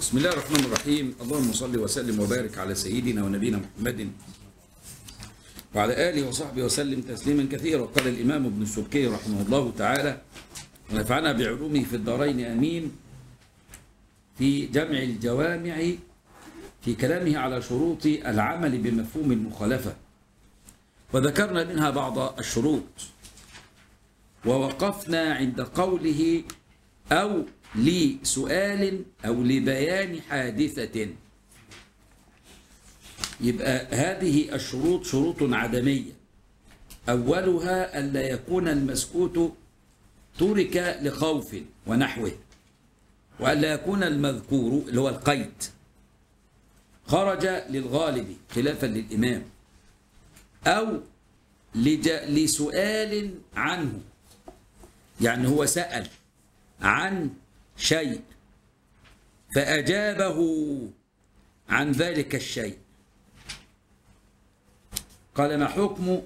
بسم الله الرحمن الرحيم اللهم صل وسلم وبارك على سيدنا ونبينا محمد وعلى آله وصحبه وسلم تسليما كثيرا قال الإمام ابن السبكي رحمه الله تعالى ونفعنا بعلومه في الدارين أمين في جمع الجوامع في كلامه على شروط العمل بمفهوم المخالفة وذكرنا منها بعض الشروط ووقفنا عند قوله أو لسؤال أو لبيان حادثة يبقى هذه الشروط شروط عدمية أولها ألا يكون المسكوت ترك لخوف ونحوه وألا يكون المذكور اللي هو القيد خرج للغالب خلافا للإمام أو لج... لسؤال عنه يعني هو سأل عن شيء فأجابه عن ذلك الشيء قال ما حكم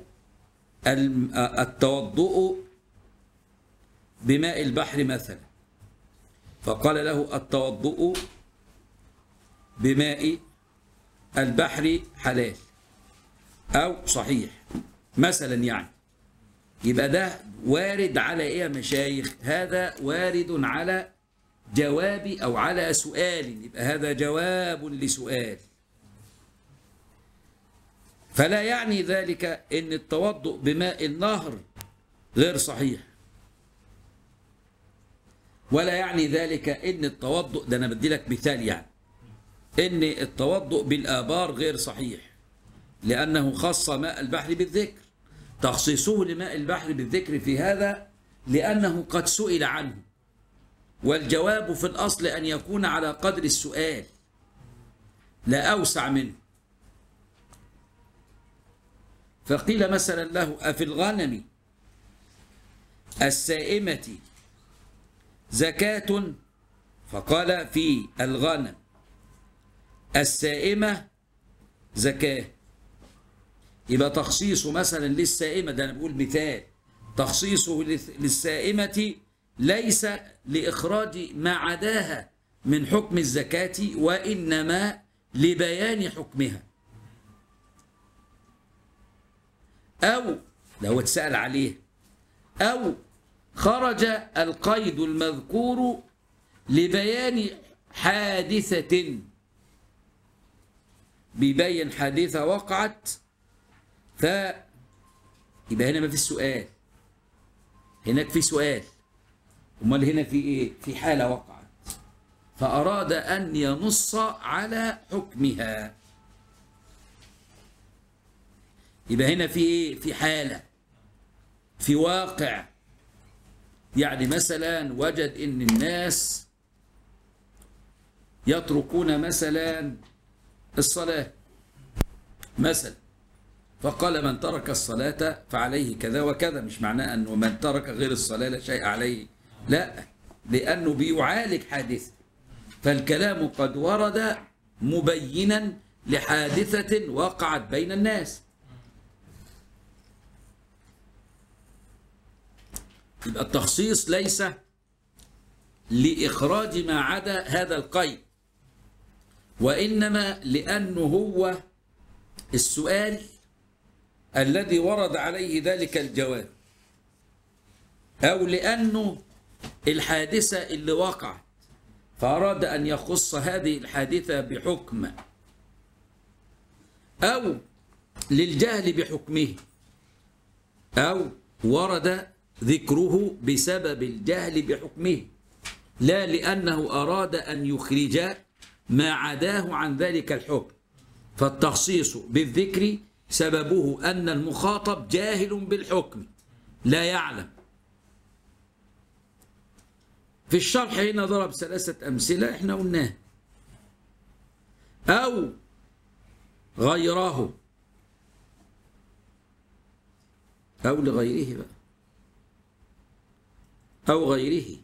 التوضؤ بماء البحر مثلا فقال له التوضؤ بماء البحر حلال أو صحيح مثلا يعني يبقى ده وارد على ايه يا مشايخ هذا وارد على جواب او على سؤال يبقى هذا جواب لسؤال فلا يعني ذلك ان التوضؤ بماء النهر غير صحيح ولا يعني ذلك ان التوضؤ ده انا بدي لك مثال يعني ان التوضؤ بالابار غير صحيح لانه خص ماء البحر بالذكر تخصيصه لماء البحر بالذكر في هذا لأنه قد سئل عنه والجواب في الأصل أن يكون على قدر السؤال لا أوسع منه فقيل مثلا له أفي الغنم السائمة زكاة فقال في الغنم السائمة زكاه يبقى تخصيصه مثلا للسائمة ده أنا بقول مثال تخصيصه للسائمة ليس لإخراج ما عداها من حكم الزكاة وإنما لبيان حكمها أو لو اتسأل عليه أو خرج القيد المذكور لبيان حادثة بيبين حادثة وقعت ف يبقى هنا ما في سؤال هناك في سؤال امال هنا في ايه في حاله وقعت فاراد ان ينص على حكمها يبقى هنا في ايه في حاله في واقع يعني مثلا وجد ان الناس يتركون مثلا الصلاه مثلا فقال من ترك الصلاة فعليه كذا وكذا مش معناه أنه من ترك غير الصلاة لا شيء عليه لا لأنه بيعالج حادثة فالكلام قد ورد مبينا لحادثة وقعت بين الناس يبقى التخصيص ليس لإخراج ما عدا هذا القيد وإنما لأنه هو السؤال الذي ورد عليه ذلك الجواب أو لأنه الحادثة اللي وقعت فأراد أن يخص هذه الحادثة بحكم أو للجهل بحكمه أو ورد ذكره بسبب الجهل بحكمه لا لأنه أراد أن يخرج ما عداه عن ذلك الحكم فالتخصيص بالذكر سببه أن المخاطب جاهل بالحكم لا يعلم في الشرح هنا ضرب ثلاثة أمثلة احنا قلناها أو غيره أو لغيره بقى أو غيره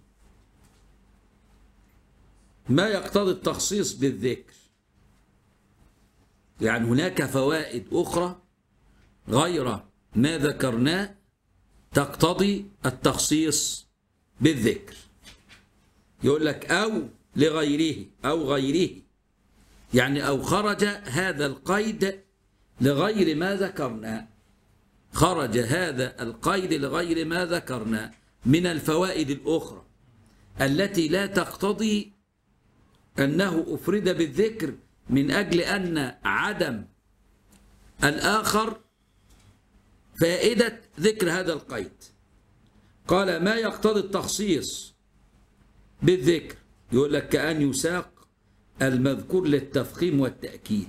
ما يقتضي التخصيص بالذكر يعني هناك فوائد أخرى غير ما ذكرناه تقتضي التخصيص بالذكر يقول لك أو لغيره أو غيره يعني أو خرج هذا القيد لغير ما ذكرنا خرج هذا القيد لغير ما ذكرنا من الفوائد الأخرى التي لا تقتضي أنه أفرد بالذكر من أجل أن عدم الآخر فائدة ذكر هذا القيد قال ما يقتضي التخصيص بالذكر يقول لك كأن يساق المذكور للتفخيم والتأكيد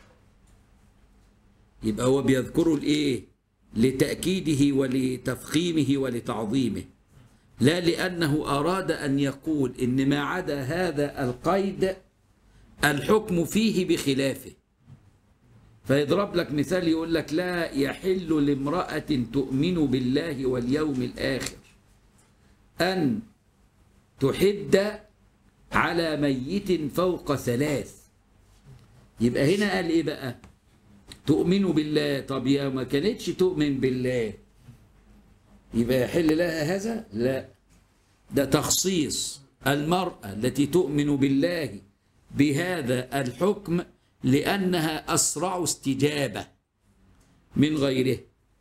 يبقى هو بيذكره لإيه لتأكيده ولتفخيمه ولتعظيمه لا لأنه أراد أن يقول إن ما عدا هذا القيد الحكم فيه بخلافه فيضرب لك مثال يقول لك لا يحل لامرأة تؤمن بالله واليوم الآخر أن تحد على ميت فوق ثلاث يبقى هنا قال إيه بقى تؤمن بالله طب يا ما كانتش تؤمن بالله يبقى يحل لها هذا لا ده تخصيص المرأة التي تؤمن بالله بهذا الحكم لأنها أسرع استجابة من غيره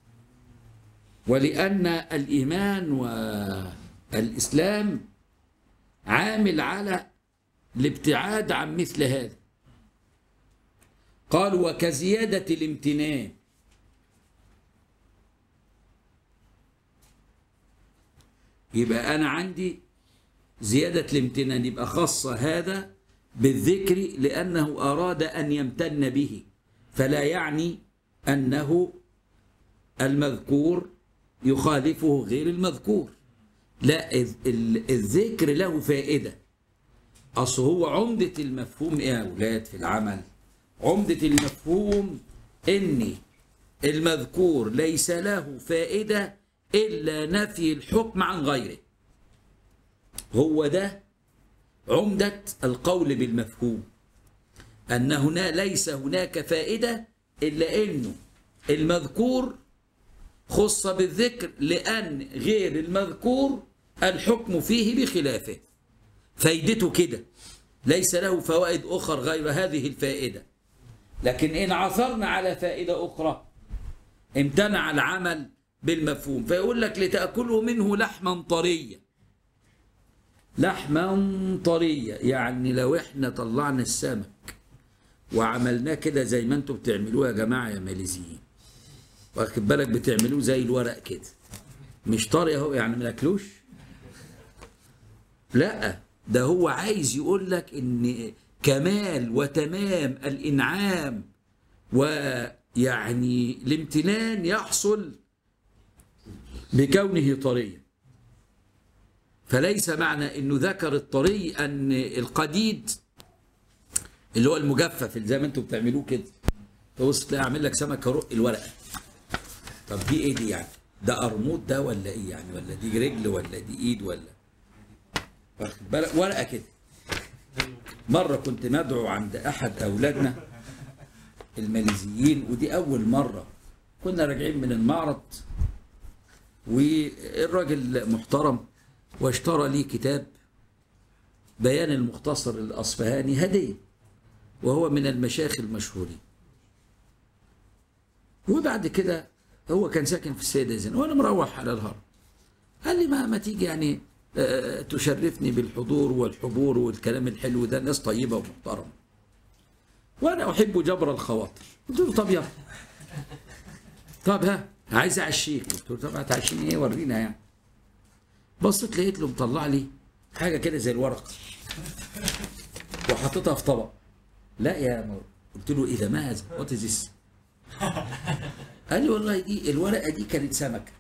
ولأن الإيمان والإسلام عامل على الابتعاد عن مثل هذا قال وكزيادة الامتنان يبقى أنا عندي زيادة الامتنان يبقى خاصة هذا بالذكر لأنه أراد أن يمتن به فلا يعني أنه المذكور يخالفه غير المذكور لا الذكر له فائدة أصل هو عمدة المفهوم إيه يا أولاد في العمل عمدة المفهوم إن المذكور ليس له فائدة إلا نفي الحكم عن غيره هو ده عمدة القول بالمفهوم أن هنا ليس هناك فائدة إلا أنه المذكور خص بالذكر لأن غير المذكور الحكم فيه بخلافه فايدته كده ليس له فوائد أخرى غير هذه الفائدة لكن إن عثرنا على فائدة أخرى امتنع العمل بالمفهوم فيقول لك لتأكلوا منه لحما طريا لحما طريا يعني لو احنا طلعنا السمك وعملناه كده زي ما انتم بتعملوه يا جماعة يا ماليزيين واخد بالك بتعملوه زي الورق كده مش طري اهو يعني ما ناكلوش لا ده هو عايز يقول لك ان كمال وتمام الانعام ويعني الامتنان يحصل بكونه طريا فليس معنى انه ذكر الطري ان القديد اللي هو المجفف اللي زي ما انتم بتعملوه كده تبص تلاقي عامل لك سمكه رق الورقه طب دي ايه دي يعني ده قرموط ده ولا ايه يعني ولا دي رجل ولا دي ايد ولا واخد بالك ورقه كده مره كنت مدعو عند احد اولادنا الماليزيين ودي اول مره كنا راجعين من المعرض والراجل محترم واشترى لي كتاب بيان المختصر الأصفهاني هدية وهو من المشايخ المشهورين وبعد كده هو كان ساكن في السيدة زين وأنا مروح على الهرم قال لي ما ما تيجي يعني آه، تشرفني بالحضور والحبور والكلام الحلو ده ناس طيبة ومحترمة وأنا أحب جبر الخواطر قلت له طب يلا طب ها عايز أعشيك قلت له طب هتعشيني إيه ورينا يعني بصيت لقيت له مطلع لي حاجه كده زي الورقه وحاططها في طبق لا يا مر قلت له اذا ما هذا وات از ذس قال لي والله دي الورقه دي كانت سمكه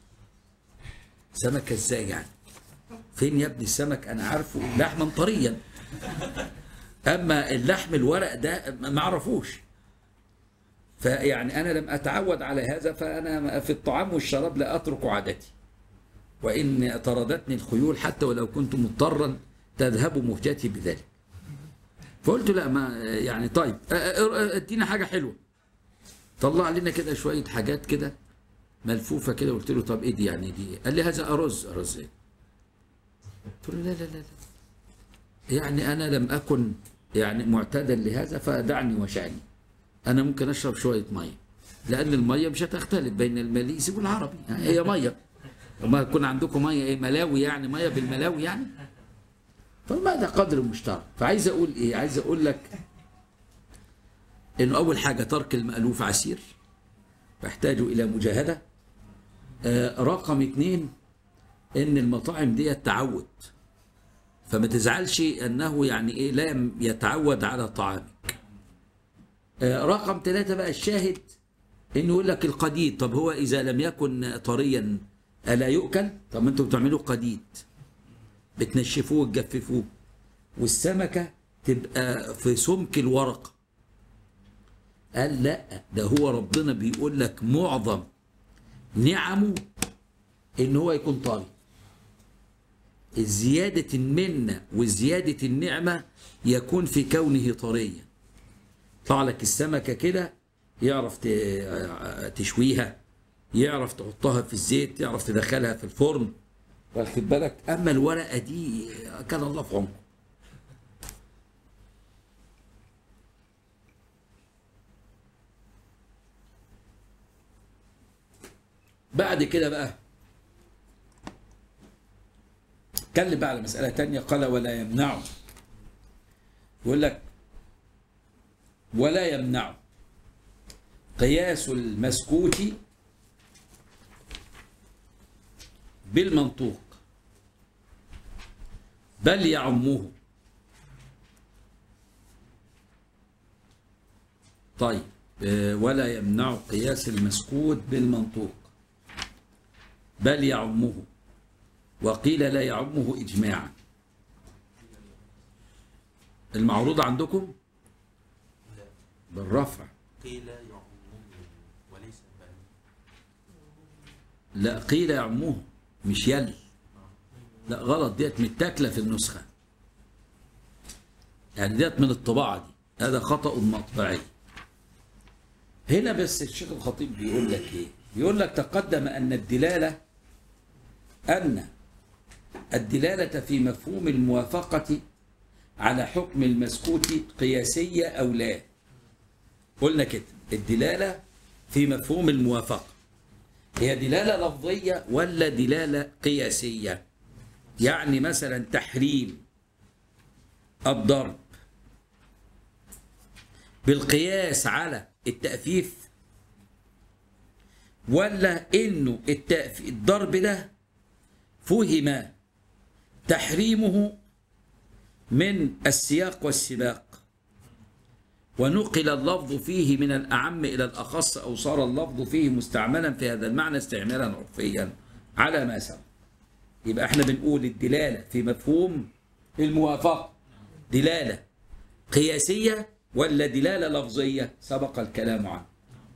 سمكه ازاي يعني فين يا ابني السمك انا عارفه لحما طريا اما اللحم الورق ده ما اعرفوش فيعني انا لم اتعود على هذا فانا في الطعام والشراب لا اترك عادتي وإن طردتني الخيول حتى ولو كنت مضطرا تذهب مهجتي بذلك فقلت لا ما يعني طيب أ- أ- ادينا حاجة حلوة طلع لنا كده شوية حاجات كده ملفوفة كده قلت له طب ايه دي يعني دي قال لي هذا أرز أرز ايه قلت له لا لا لا لا يعني انا لم اكن يعني معتادا لهذا فدعني وشأني انا ممكن اشرب شويه ميه لان الميه مش هتختلف بين الماليزي والعربي يعني هي ميه وما يكون عندكم ميه ايه ملاوي يعني ميه بالملاوي يعني فالماء ده قدر مشترك فعايز اقول ايه عايز اقول لك انه اول حاجه ترك المألوف عسير فيحتاج الى مجاهده آه رقم اتنين ان المطاعم دي تعود فما تزعلش انه يعني ايه لا يتعود على طعامك آه رقم ثلاثة بقى الشاهد انه يقول لك القديد طب هو اذا لم يكن طريا الا يؤكل طب ما انتوا بتعملوا قديد بتنشفوه وتجففوه والسمكة تبقى في سمك الورقة قال لا ده هو ربنا بيقول لك معظم نعمه ان هو يكون طري زيادة المنة وزيادة النعمة يكون في كونه طريا طلع لك السمكة كده يعرف ت- تشويها يعرف تحطها في الزيت يعرف تدخلها في الفرن واخد بالك اما الورقة دي كان الله في عمره بعد كده بقى اتكلم بقى على مسألة تانية قال ولا يمنع يقول لك ولا يمنع قياس المسكوت بالمنطوق بل يعمه طيب آه، ولا يمنع قياس المسكوت بالمنطوق بل يعمه وقيل لا يعمه إجماعا المعروض عندكم بالرفع قيل يعمه وليس بل لا قيل يعمه مش يل لا غلط ديت متاكله في النسخه يعني ديت من الطباعه دي هذا خطا مطبعي هنا بس الشيخ الخطيب بيقول لك ايه بيقول لك تقدم ان الدلاله ان الدلاله في مفهوم الموافقه على حكم المسكوت قياسيه او لا قلنا كده الدلاله في مفهوم الموافقه هي دلالة لفظية ولا دلالة قياسية يعني مثلا تحريم الضرب بالقياس على التأفيف ولا انه التأف... الضرب ده فهم تحريمه من السياق والسباق ونقل اللفظ فيه من الأعم إلى الأخص أو صار اللفظ فيه مستعملا في هذا المعنى استعمالا عرفيا على ما سبق يبقى احنا بنقول الدلالة في مفهوم الموافقة دلالة قياسية ولا دلالة لفظية سبق الكلام عنه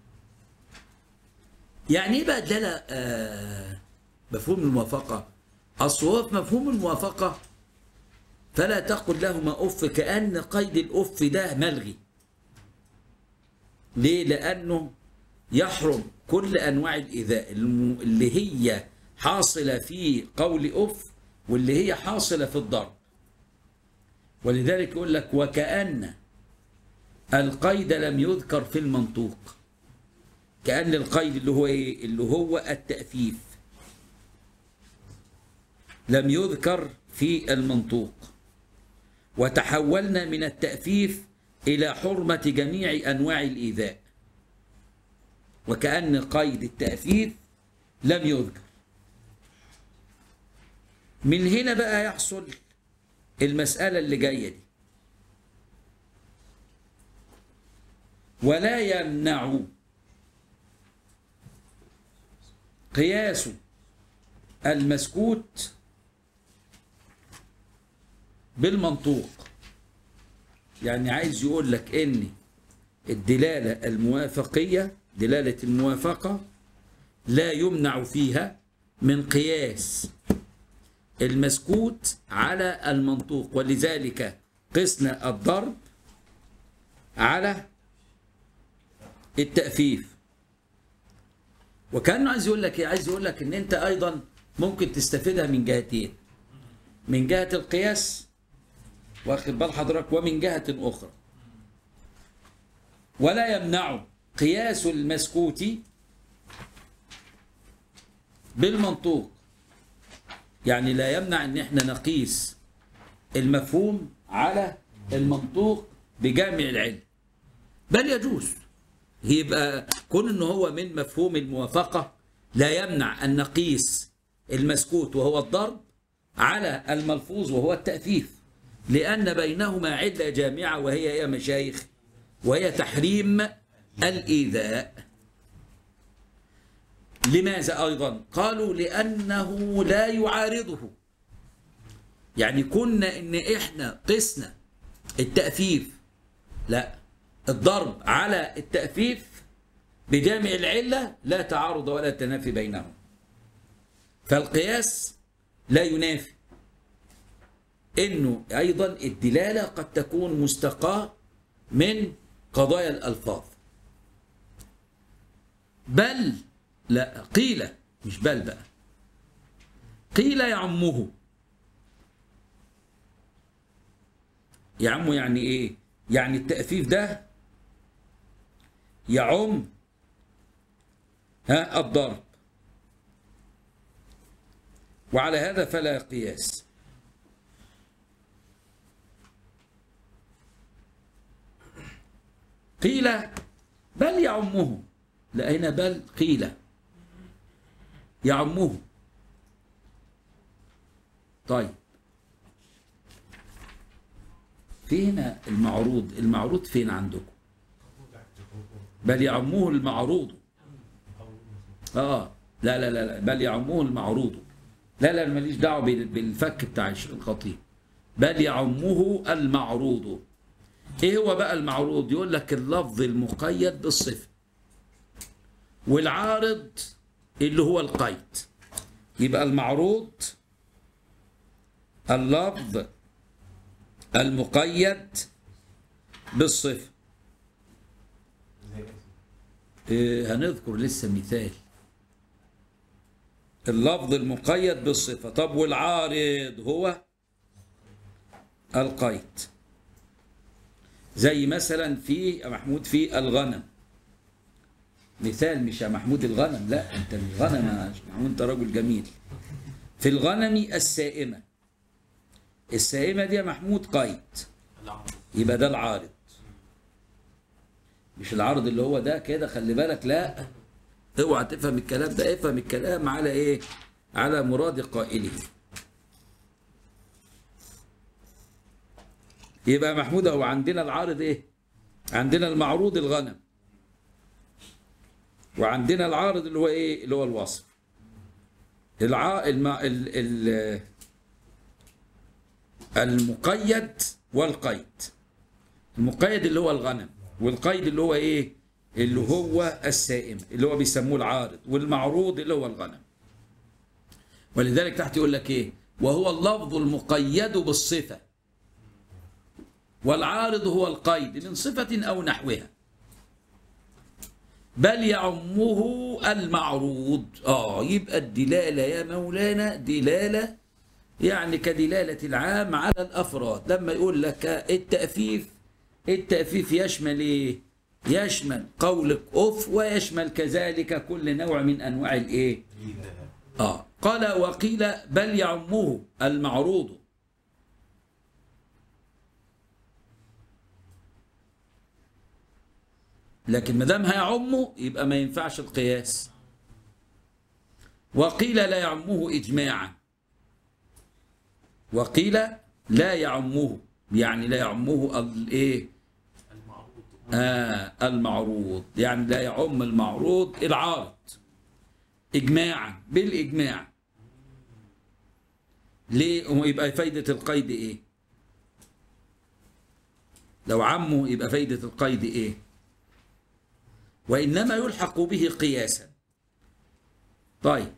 يعني ايه بقى دلالة آه مفهوم الموافقة أصل هو في مفهوم الموافقة فلا تقل لهما أف كأن قيد الأف ده ملغي ليه؟ لأنه يحرم كل أنواع الإيذاء الم- اللي هي حاصلة في قول أف واللي هي حاصلة في الضرب ولذلك يقول لك وكأن القيد لم يذكر في المنطوق كأن القيد اللي هو إيه؟ اللي هو التأفيف لم يذكر في المنطوق وتحولنا من التأفيف إلى حرمة جميع أنواع الإيذاء وكأن قيد التأفيف لم يذكر من هنا بقى يحصل المسألة اللي جاية دي ولا يمنع قياس المسكوت بالمنطوق يعني عايز يقول لك ان الدلالة الموافقية دلالة الموافقة لا يمنع فيها من قياس المسكوت على المنطوق ولذلك قسنا الضرب على التأفيف وكانه عايز يقول لك ايه عايز يقول لك ان انت ايضا ممكن تستفيدها من جهتين من جهة القياس واخد بال حضرتك ومن جهة أخرى ولا يمنع قياس المسكوت بالمنطوق يعني لا يمنع ان احنا نقيس المفهوم على المنطوق بجامع العلم بل يجوز يبقى كون ان هو من مفهوم الموافقة لا يمنع ان نقيس المسكوت وهو الضرب على الملفوظ وهو التأثيف لأن بينهما علة جامعة وهي يا مشايخ وهي تحريم الإيذاء لماذا أيضا قالوا لأنه لا يعارضه يعني كنا إن إحنا قسنا التأفيف لا الضرب على التأفيف بجامع العلة لا تعارض ولا تنافي بينهم فالقياس لا ينافي انه ايضا الدلاله قد تكون مستقاه من قضايا الالفاظ بل لا قيل مش بل بقى قيل يعمه يعمه يعني ايه يعني التأفيف ده يعم ها الضرب وعلى هذا فلا قياس قيل بل يعمه لا هنا بل قيل يعمه طيب في هنا المعروض المعروض فين عندكم بل يعمه المعروض اه لا لا لا, لا بل يعمه المعروض لا لا ماليش دعوه بال- بالفك بتاع الخطيب بل يعمه المعروض ايه هو بقى المعروض يقول لك اللفظ المقيد بالصفه والعارض اللي هو القيد يبقى المعروض اللفظ المقيد بالصفه إيه هنذكر لسه مثال اللفظ المقيد بالصفة طب والعارض هو القيد زي مثلا في يا محمود في الغنم مثال مش يا محمود الغنم لا انت الغنم يا محمود انت رجل جميل في الغنم السائمة السائمة دي يا محمود قيد العرض يبقى ده العارض مش العرض اللي هو ده كده خلي بالك لا اوعى تفهم الكلام ده افهم الكلام على ايه على مراد قائله يبقى محمود هو عندنا العارض ايه عندنا المعروض الغنم وعندنا العارض اللي هو ايه اللي هو الوصف الع... الم... ال... ال... المقيد والقيد المقيد اللي هو الغنم والقيد اللي هو ايه اللي هو السائم اللي هو بيسموه العارض والمعروض اللي هو الغنم ولذلك تحت يقول لك ايه وهو اللفظ المقيد بالصفة والعارض هو القيد من صفة أو نحوها بل يعمه المعروض اه يبقى الدلالة يا مولانا دلالة يعني كدلالة العام على الأفراد لما يقول لك التأفيف التأفيف يشمل إيه؟ يشمل قولك أف ويشمل كذلك كل نوع من أنواع الإيه؟ آه قال وقيل بل يعمه المعروض لكن ما دام هيعمه يبقى ما ينفعش القياس وقيل لا يعمه إجماعا وقيل لا يعمه يعني لا يعمه الايه المعروض آه المعروض يعني لا يعم المعروض العارض اجماعا بالاجماع ليه هو يبقى فايده القيد ايه لو عمه يبقى فايده القيد ايه وانما يلحق به قياسا طيب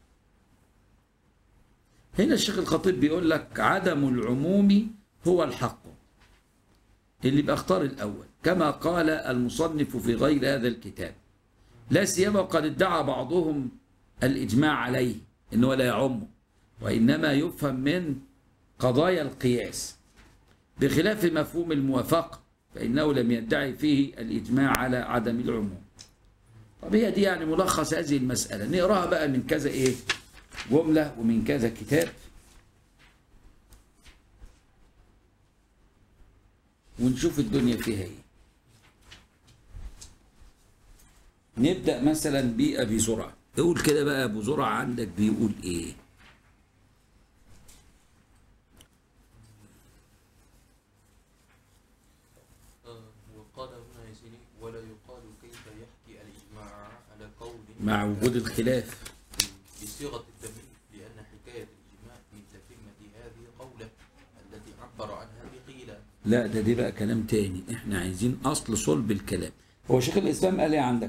هنا الشيخ الخطيب بيقول لك عدم العموم هو الحق اللي بأختار الأول كما قال المصنف في غير هذا الكتاب لا سيما وقد ادعى بعضهم الإجماع عليه إنه لا يعمه وإنما يفهم من قضايا القياس بخلاف مفهوم الموافقة فإنه لم يدعي فيه الإجماع على عدم العموم طب هي دي يعني ملخص هذه المسألة نقراها بقى من كذا إيه جملة ومن كذا كتاب ونشوف الدنيا فيها إيه نبدأ مثلا بأبي زرعة قول كده بقى أبو زرعة عندك بيقول إيه آه، وقال هنا يا سيدي ولا يقال كيف يحكي الإجماع على قول مع وجود الخلاف بصيغة التمريض لأن حكاية الإجماع من تتمة هذه قولة التي عبر عنها بقيل لا ده دي بقى كلام تاني احنا عايزين اصل صلب الكلام هو شيخ الاسلام قال ايه عندك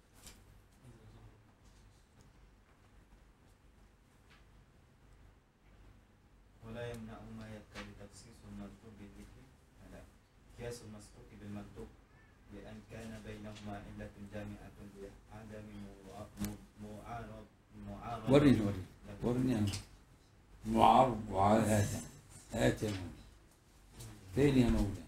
ولا يمنع ما يقتضي تخصيص المذكور بالذكر لا قياس المسلوك بالمنطوق لأن كان بينهما علة جامعة لعدم مع- معارض معارض وريني وريني وريني يا معارض معارض هات هات يا مولانا فين يا مولانا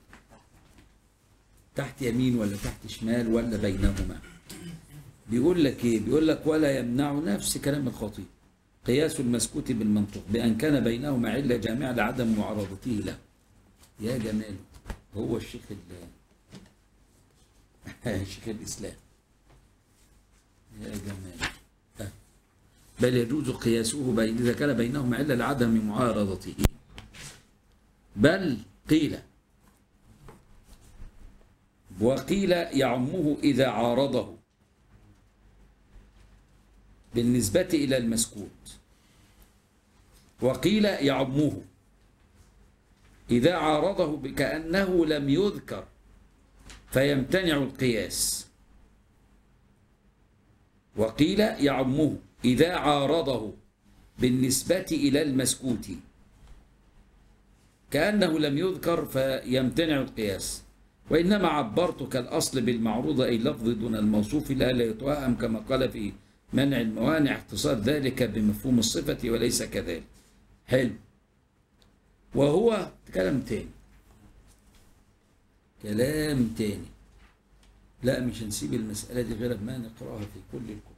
تحت يمين ولا تحت شمال ولا بينهما بيقول لك ايه بيقول لك ولا يمنع نفس كلام الخطيب قياس المسكوت بالمنطق بأن كان بينهما علة جامعة لعدم معارضته له يا جمال هو الشيخ ال شيخ الإسلام يا جمال آه. بل يجوز قياسه بين إذا كان بينهما علة لعدم معارضته بل قيل وقيل يعمه إذا عارضه بالنسبة إلى المسكوت وقيل يعمه إذا عارضه كأنه لم يذكر فيمتنع القياس وقيل يعمه إذا عارضه بالنسبة إلى المسكوت كأنه لم يذكر فيمتنع القياس وإنما عبرت كالأصل بالمعروض أي اللفظ دون الموصوف لا لا يتوهم كما قال في منع الموانع اختصار ذلك بمفهوم الصفة وليس كذلك حلو وهو كلام تاني كلام تاني لا مش هنسيب المسألة دي غير ما نقرأها في كل الكتب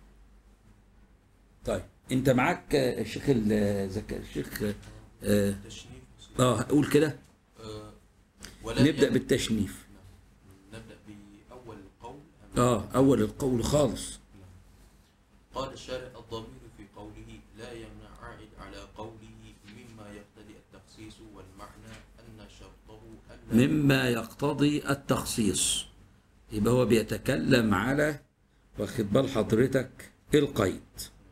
طيب انت معاك آه، الشيخ الزكا الشيخ اه, تشنيف آه قول كده آه، ولا نبدأ يم- بالتشنيف نبدأ بأول القول اه اول القول خالص قال الشارع الضمير في قوله لا يمنع عائد على قوله مما يقتضي التخصيص والمعنى أن شرطه ألا مما يقتضي التخصيص يبقى هو بيتكلم على واخد بال حضرتك القيد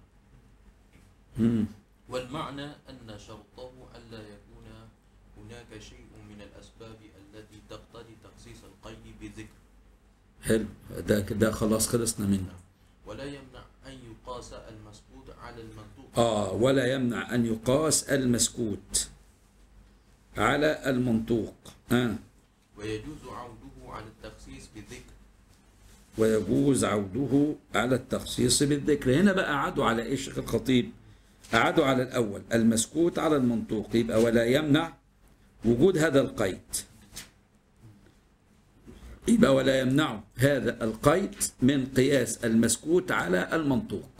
مم. والمعنى أن شرطه ألا يكون هناك شيء من الأسباب التي تقتضي تخصيص القيد بذكر حلو ده ده خلاص خلصنا منه ولا يمنع أن يقاس المسكوت على المنطوق اه ولا يمنع ان يقاس المسكوت على المنطوق آه. ويجوز عوده على التخصيص بذكر ويجوز عوده على التخصيص بالذكر هنا بقى عادوا على ايه شيخ الخطيب أعادوا على الأول المسكوت على المنطوق يبقى ولا يمنع وجود هذا القيد يبقى ولا يمنع هذا القيد من قياس المسكوت على المنطوق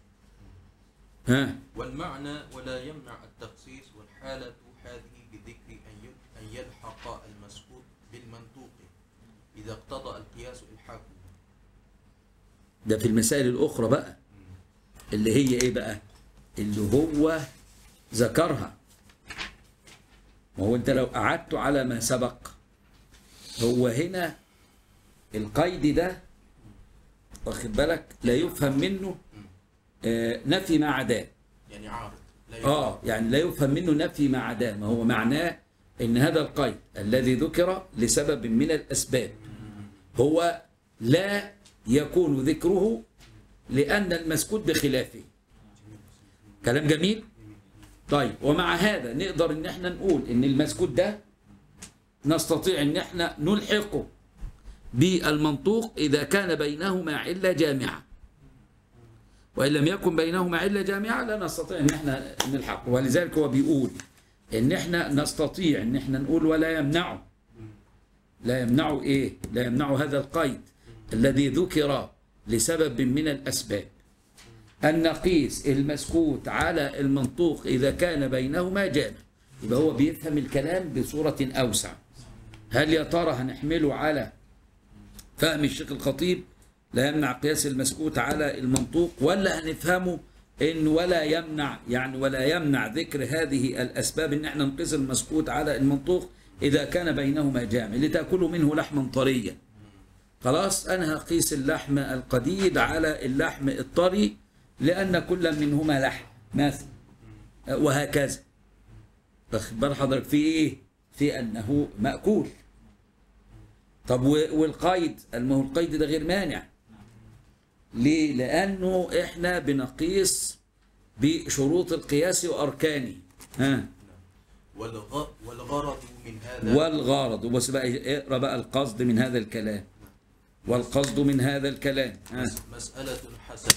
ها والمعنى ولا يمنع التخصيص والحالة هذه بذكر أن ي- أن يلحق المسكوت بالمنطوق إذا اقتضى القياس إلحاقه ده في المسائل الأخرى بقى اللي هي إيه بقى اللي هو ذكرها ما هو أنت لو قعدت على ما سبق هو هنا القيد ده واخد بالك لا يفهم منه آه، نفي ما عداه يعني عارض لا اه يعني لا يفهم منه نفي ما عداه ما هو معناه ان هذا القيد الذي ذكر لسبب من الاسباب هو لا يكون ذكره لان المسكوت بخلافه كلام جميل طيب ومع هذا نقدر ان احنا نقول ان المسكوت ده نستطيع ان احنا نلحقه بالمنطوق اذا كان بينهما عله جامعه وإن لم يكن بينهما علة جامعة لا نستطيع أن احنا نلحق ولذلك هو بيقول ان احنا نستطيع ان احنا نقول ولا يمنعه لا يمنعه ايه لا يمنعه هذا القيد الذي ذكر لسبب من الاسباب ان نقيس المسكوت على المنطوق اذا كان بينهما جامع يبقى هو بيفهم الكلام بصوره اوسع هل يا ترى هنحمله على فهم الشيخ الخطيب لا يمنع قياس المسكوت على المنطوق ولا هنفهمه ان ولا يمنع يعني ولا يمنع ذكر هذه الاسباب ان احنا نقيس المسكوت على المنطوق اذا كان بينهما جامع لتاكلوا منه لحما طريا خلاص انا هقيس اللحم القديد على اللحم الطري لان كل منهما لحم مثلا وهكذا واخد بال حضرتك في ايه في انه ماكول طب و- والقيد ما هو القيد ده غير مانع ليه لانه احنا بنقيس بشروط القياس واركانه ها والغ... والغرض من هذا والغرض وبس بقى اقرا بقى القصد من هذا الكلام والقصد من هذا الكلام ها مس- مسألة حسنة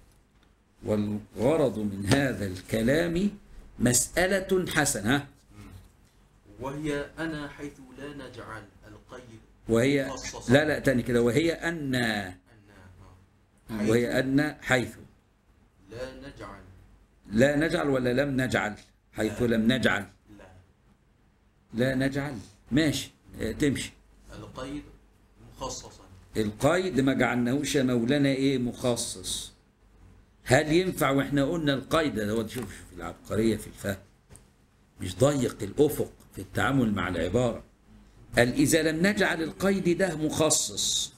والغرض من هذا الكلام مسألة حسنة ها وهي أنا حيث لا نجعل القيد وهي مخصصا. لا لا تاني كده وهي أن أن حيث وهي أن حيث لا نجعل لا نجعل ولا لم نجعل حيث لم نجعل لا لا نجعل ماشي اه، تمشي القيد مخصصا القيد ما جعلناهوش يا مولانا ايه مخصص هل ينفع واحنا قلنا القيد ده هو شوف شوف العبقريه في الفهم مش ضيق الافق في التعامل مع العباره قال اذا لم نجعل القيد ده مخصص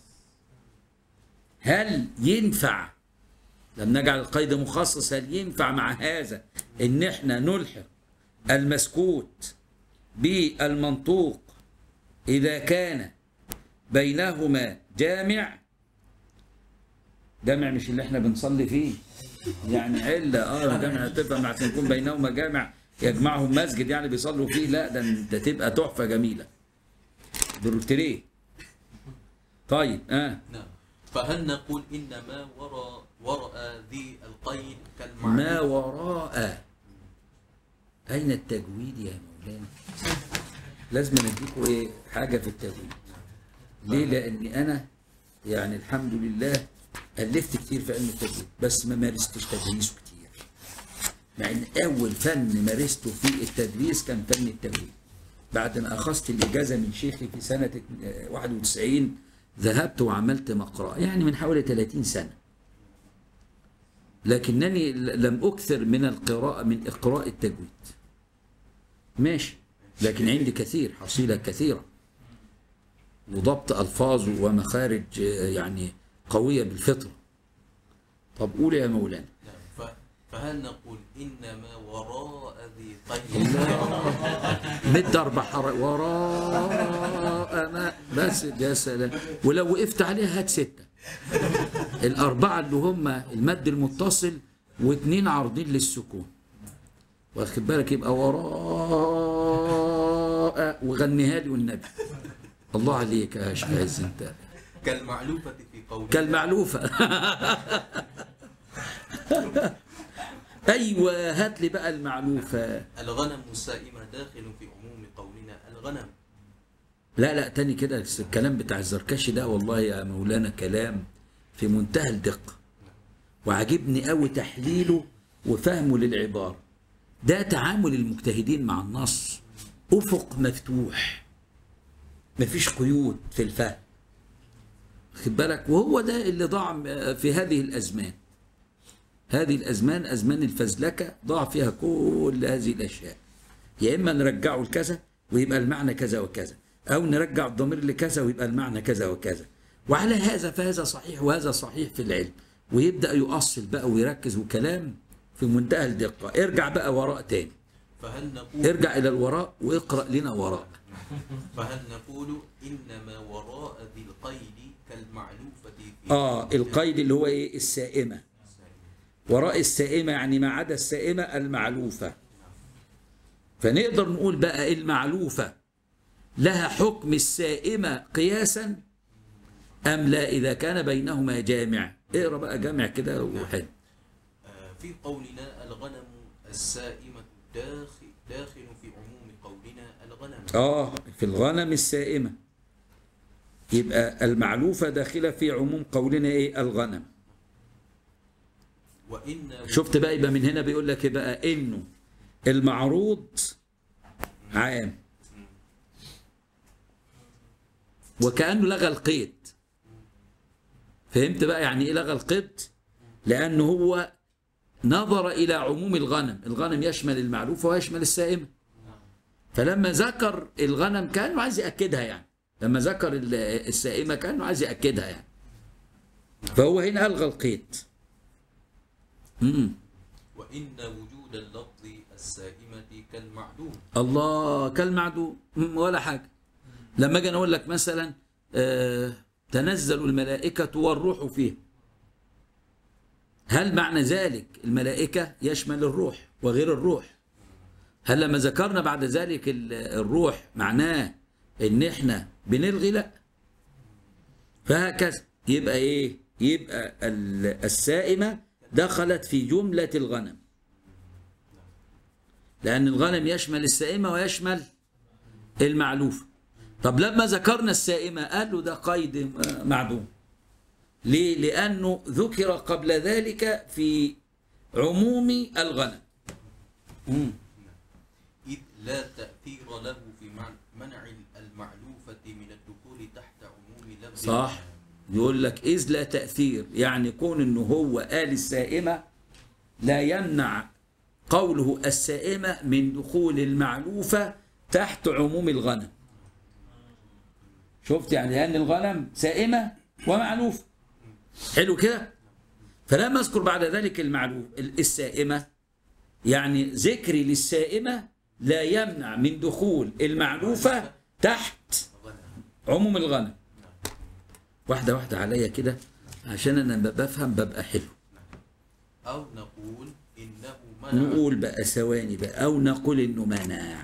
هل ينفع لم نجعل القيد مخصص هل ينفع مع هذا ان احنا نلحق المسكوت بالمنطوق اذا كان بينهما جامع جامع مش اللي احنا بنصلي فيه يعني علة اه جامع تفهم عشان يكون بينهما جامع يجمعهم مسجد يعني بيصلوا فيه لا ده انت تبقى تحفة جميلة بروتريه طيب اه نعم فهل نقول إن ما وراء وراء ذي القيد ما كالمعلوم وراء أين التجويد يا مولانا لازم نديكوا إيه حاجة في التجويد ليه لأني أنا يعني الحمد لله ألفت كتير في علم التجويد بس ما مارستش تدريسه كتير مع إن أول فن مارسته في التدريس كان فن التجويد بعد ما أخذت الإجازة من شيخي في سنة آه، 91 ذهبت وعملت مقرأة يعني من حوالي 30 سنة لكنني ل- لم أكثر من القراءة من إقراء التجويد ماشي لكن عندي كثير حصيلة كثيرة وضبط ألفاظ ومخارج آه، يعني قوية بالفطرة طب قول يا مولانا نعم ف- فهل نقول إن ما وراء ذي قيد مد أربع حركات وراء ما بس يا سلام ولو وقفت عليها هات ستة الأربعة اللي هم المد المتصل واثنين عارضين للسكون واخد بالك يبقى وراء وغنيها لي والنبي الله عليك يا شيخ عز انت كالمعلوفة في قوله كالمعلوفة أيوة هات لي بقى المعلوفة الغنم السائمة داخل في عموم قولنا الغنم لا لا تاني كده بس الكلام بتاع الزركشي ده والله يا مولانا كلام في منتهى الدقة وعجبني قوي تحليله وفهمه للعبارة ده تعامل المجتهدين مع النص أفق مفتوح مفيش قيود في الفهم خد بالك وهو ده اللي ضاع في هذه الأزمان هذه الأزمان أزمان الفزلكة ضاع فيها كل هذه الأشياء يا إما نرجعه لكذا ويبقى المعنى كذا وكذا أو نرجع الضمير لكذا ويبقى المعنى كذا وكذا وعلى هذا فهذا صحيح وهذا صحيح في العلم ويبدأ يؤصل بقى ويركز وكلام في منتهى الدقة ارجع بقى وراء تاني فهل نقول ارجع إلى الوراء واقرأ لنا وراء فهل نقول إنما وراء ذي القيد كالمعلوفة في آه القيد اللي هو إيه السائمة وراء السائمة يعني ما عدا السائمة المعلوفة فنقدر نقول بقى المعلوفة لها حكم السائمة قياسا أم لا إذا كان بينهما جامع اقرأ بقى جامع كده وحل آه، في قولنا الغنم السائمة داخل والداخل في عموم قولنا الغنم اه في الغنم السائمة يبقى المعلوفة داخلة في عموم قولنا ايه الغنم وإن شفت بقى يبقى من هنا بيقول لك إيه بقى انه المعروض عام وكأنه لغى القيد فهمت بقى يعني ايه لغى القيد لأنه هو نظر إلى عموم الغنم الغنم يشمل المعلوفة ويشمل السائمة فلما ذكر الغنم كأنه عايز يأكدها يعني لما ذكر ال- السائمة كأنه عايز يأكدها يعني فهو هنا ألغى القيد مم. وإن وجود اللفظ السائمة كالمعدوم الله كالمعدوم مم، ولا حاجة لما اجي أنا اقول لك مثلا آه تنزل الملائكة والروح فيه هل معنى ذلك الملائكة يشمل الروح وغير الروح هل لما ذكرنا بعد ذلك ال- الروح معناه ان احنا بنلغي لا فهكذا يبقى ايه يبقى ال- السائمة دخلت في جملة الغنم لأن الغنم يشمل السائمة ويشمل المعلوف طب لما ذكرنا السائمة قالوا ده قيد آه، معدوم ليه؟ لأنه ذكر قبل ذلك في عموم الغنم مم. إذ لا تأثير له في مع- منع المعلوفة من الدخول تحت عموم لفظ صح يقول لك إذ لا تأثير يعني كون إنه هو قال السائمة لا يمنع قوله السائمة من دخول المعلوفة تحت عموم الغنم شفت يعني لأن الغنم سائمة ومعلوفة حلو كده فلما أذكر بعد ذلك المعلوف السائمة يعني ذكري للسائمة لا يمنع من دخول المعلوفة تحت غنم عموم الغنم واحدة واحدة عليا كده عشان أنا لما بفهم ببقى حلو أو نقول إنه منع نقول بقى ثواني بقى أو نقول إنه منع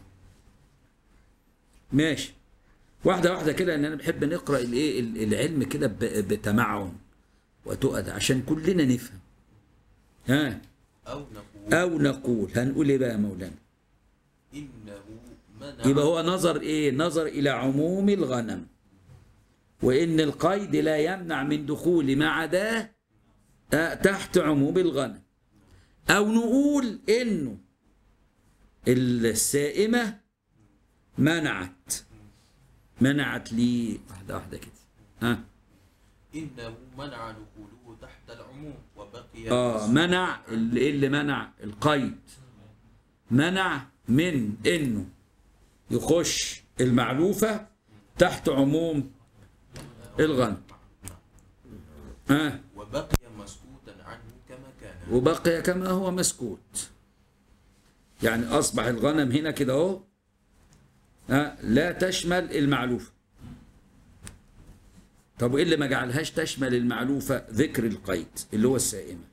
ماشي واحدة واحدة كده إن أنا بحب نقرأ الإيه ال- العلم كده ب- بتمعن وتؤد عشان كلنا نفهم ها أو نقول أو نقول هنقول إيه بقى يا مولانا إنه منع يبقى هو نظر ايه نظر الى عموم الغنم وان القيد لا يمنع من دخول ما عداه آه، تحت عموم الغنم او نقول انه السائمه منعت منعت لي واحده واحده كده ها إنه منع دخوله تحت العموم وبقي اه منع اللي إيه اللي منع القيد منع من انه يخش المعلوفه تحت عموم الغنم آه وبقي مسكوتا عنه كما كان وبقي كما هو مسكوت يعني اصبح الغنم هنا كده اهو آه لا تشمل المعلوفه طب وايه اللي ما جعلهاش تشمل المعلوفه ذكر القيد اللي هو السائمه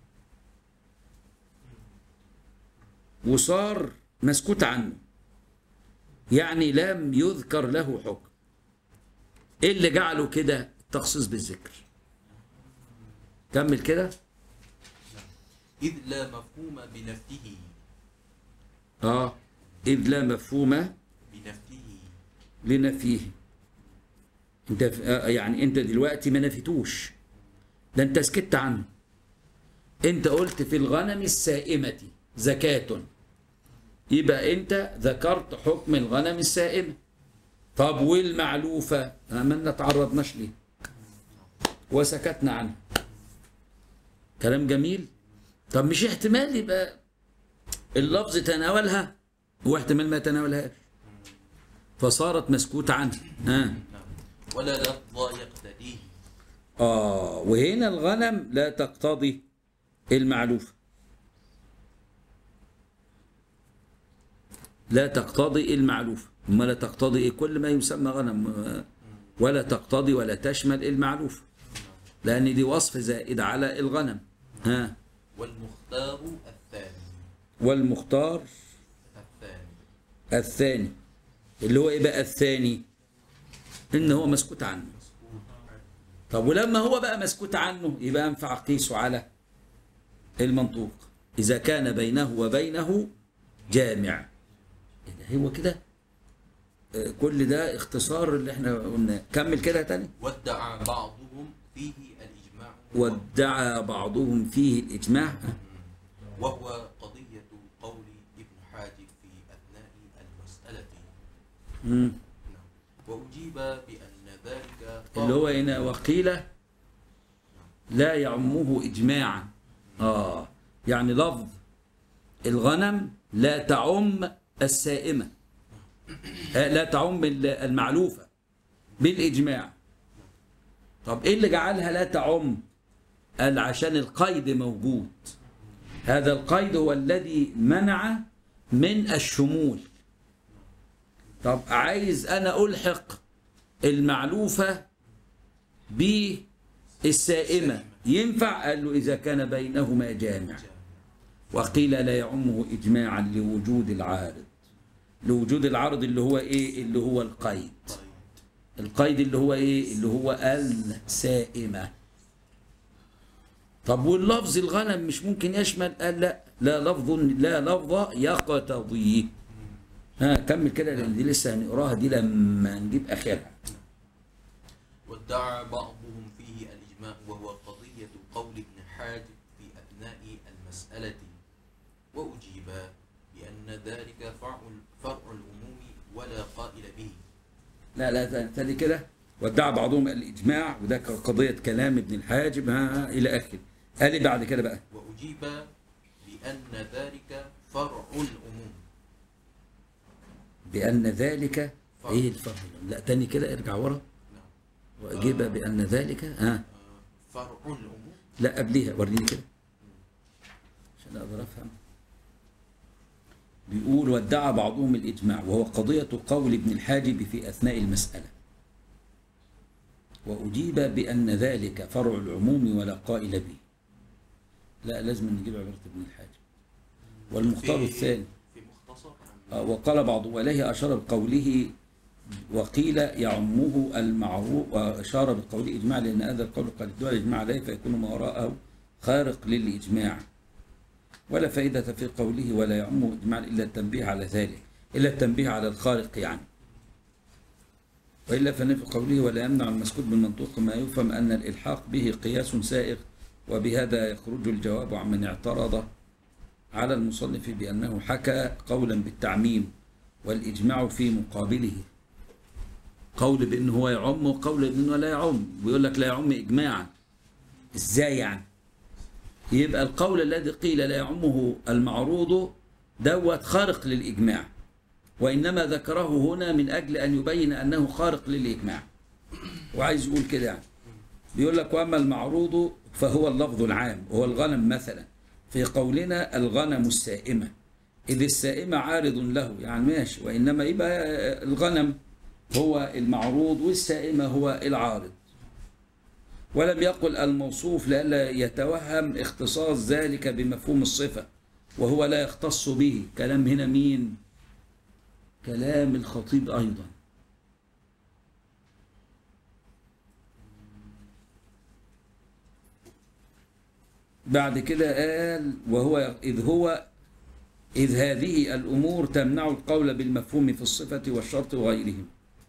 وصار مسكوت عنه يعني لم يذكر له حكم ايه اللي جعله كده التخصيص بالذكر كمل كده إذ لا مفهوم بنفيه اه اذ لا مفهوم بنفيه لنفيه انت ف- آه، يعني انت دلوقتي ما نفيتوش ده انت سكت عنه انت قلت في الغنم السائمة زكاة يبقى انت ذكرت حكم الغنم السائمة طب والمعلوفة آه، ما نتعرضناش ليه وسكتنا عنه كلام جميل طب مش احتمال يبقى اللفظ تناولها واحتمال ما يتناولهاش فصارت مسكوت عنه ها نعم ولا لفظ يقتديه آه وهنا الغنم لا تقتضي المعلوفة لا تقتضي المعلوفة ما لا تقتضي إيه؟ كل ما يسمى غنم آه، ولا تقتضي ولا تشمل المعلوفة لأن دي وصف زائد على الغنم ها والمختار الثاني والمختار الثاني الثاني اللي هو ايه بقى الثاني ان هو مسكوت عنه طب ولما هو بقى مسكوت عنه يبقى ينفع قيسه على المنطوق اذا كان بينه وبينه جامع إيه ده هو كده آه، كل ده اختصار اللي احنا قلنا كمل كده تاني وادعى بعضهم فيه الإجماع وادعى بعضهم فيه الإجماع وهو قضية قول ابن حاجب في أثناء المسألة مم. نعم. وأجيب بأن ذلك اللي هو هنا وقيل لا يعمه إجماعا آه يعني لفظ الغنم لا تعم السائمة آه لا تعم ال- المعلوفة بالإجماع طب إيه اللي جعلها لا تعم قال عشان القيد موجود هذا القيد هو الذي منع من الشمول طب عايز أنا ألحق المعلوفة بالسائمة ينفع قال له إذا كان بينهما جامع وقيل لا يعمه إجماعا لوجود العارض لوجود العرض اللي هو إيه اللي هو القيد القيد اللي هو إيه اللي هو السائمة طب واللفظ الغنم مش ممكن يشمل قال لا لا لفظ لا لفظ يقتضيه ها كمل كده لان دي لسه هنقراها دي لما نجيب اخرها وادعى بعضهم فيه الإجماع وهو قضية قول ابن حاجب في أثناء المسألة وأجيب بأن ذلك فرع فرع العموم ولا قائل به لا لا تاني كده وادعى بعضهم الاجماع وده قضيه كلام ابن الحاجب ها الى اخره قال إيه بعد كده بقى وأجيب بأن ذلك فرع العموم بان ذلك ايه الفرق لا تاني كده ارجع ورا نعم. واجيب بان ذلك ها آه، فرع العموم لا قبليها وريني كده عشان اقدر افهم بيقول وادعى بعضهم الاجماع وهو قضيه قول ابن الحاجب في اثناء المساله واجيب بان ذلك فرع العموم ولا قائل به لا لازم نجيب عباره ابن الحاجب والمختار في- الثاني في مختصر آه، وقال بعض واليه اشار بقوله وقيل يعمه المعروف واشار بقوله اجماع لان هذا القول قد ادعى الاجماع عليه فيكون ما وراءه خارق للاجماع ولا فائده في قوله ولا يعمه اجماع الا التنبيه على ذلك الا التنبيه على الخارق يعني والا فان في قوله ولا يمنع المسكوت بالمنطوق ما يفهم ان الالحاق به قياس سائغ وبهذا يخرج الجواب عمن اعترض على المصنف بأنه حكى قولا بالتعميم والإجماع في مقابله قول بأنه هو يعم وقول بأنه لا يعم ويقول لك لا يعم إجماعا إزاي يعني يبقى القول الذي قيل لا يعمه المعروض دوت خارق للإجماع وإنما ذكره هنا من أجل أن يبين أنه خارق للإجماع وعايز يقول كده يعني بيقول لك وأما المعروض فهو اللفظ العام وهو الغنم مثلا في قولنا الغنم السائمة إذ السائمة عارض له يعني ماشي وإنما يبقى الغنم هو المعروض والسائمة هو العارض ولم يقل الموصوف لئلا يتوهم اختصاص ذلك بمفهوم الصفة وهو لا يختص به كلام هنا مين كلام الخطيب أيضا بعد كده قال وهو إذ هو إذ هذه الأمور تمنع القول بالمفهوم في الصفة والشرط وغيرهم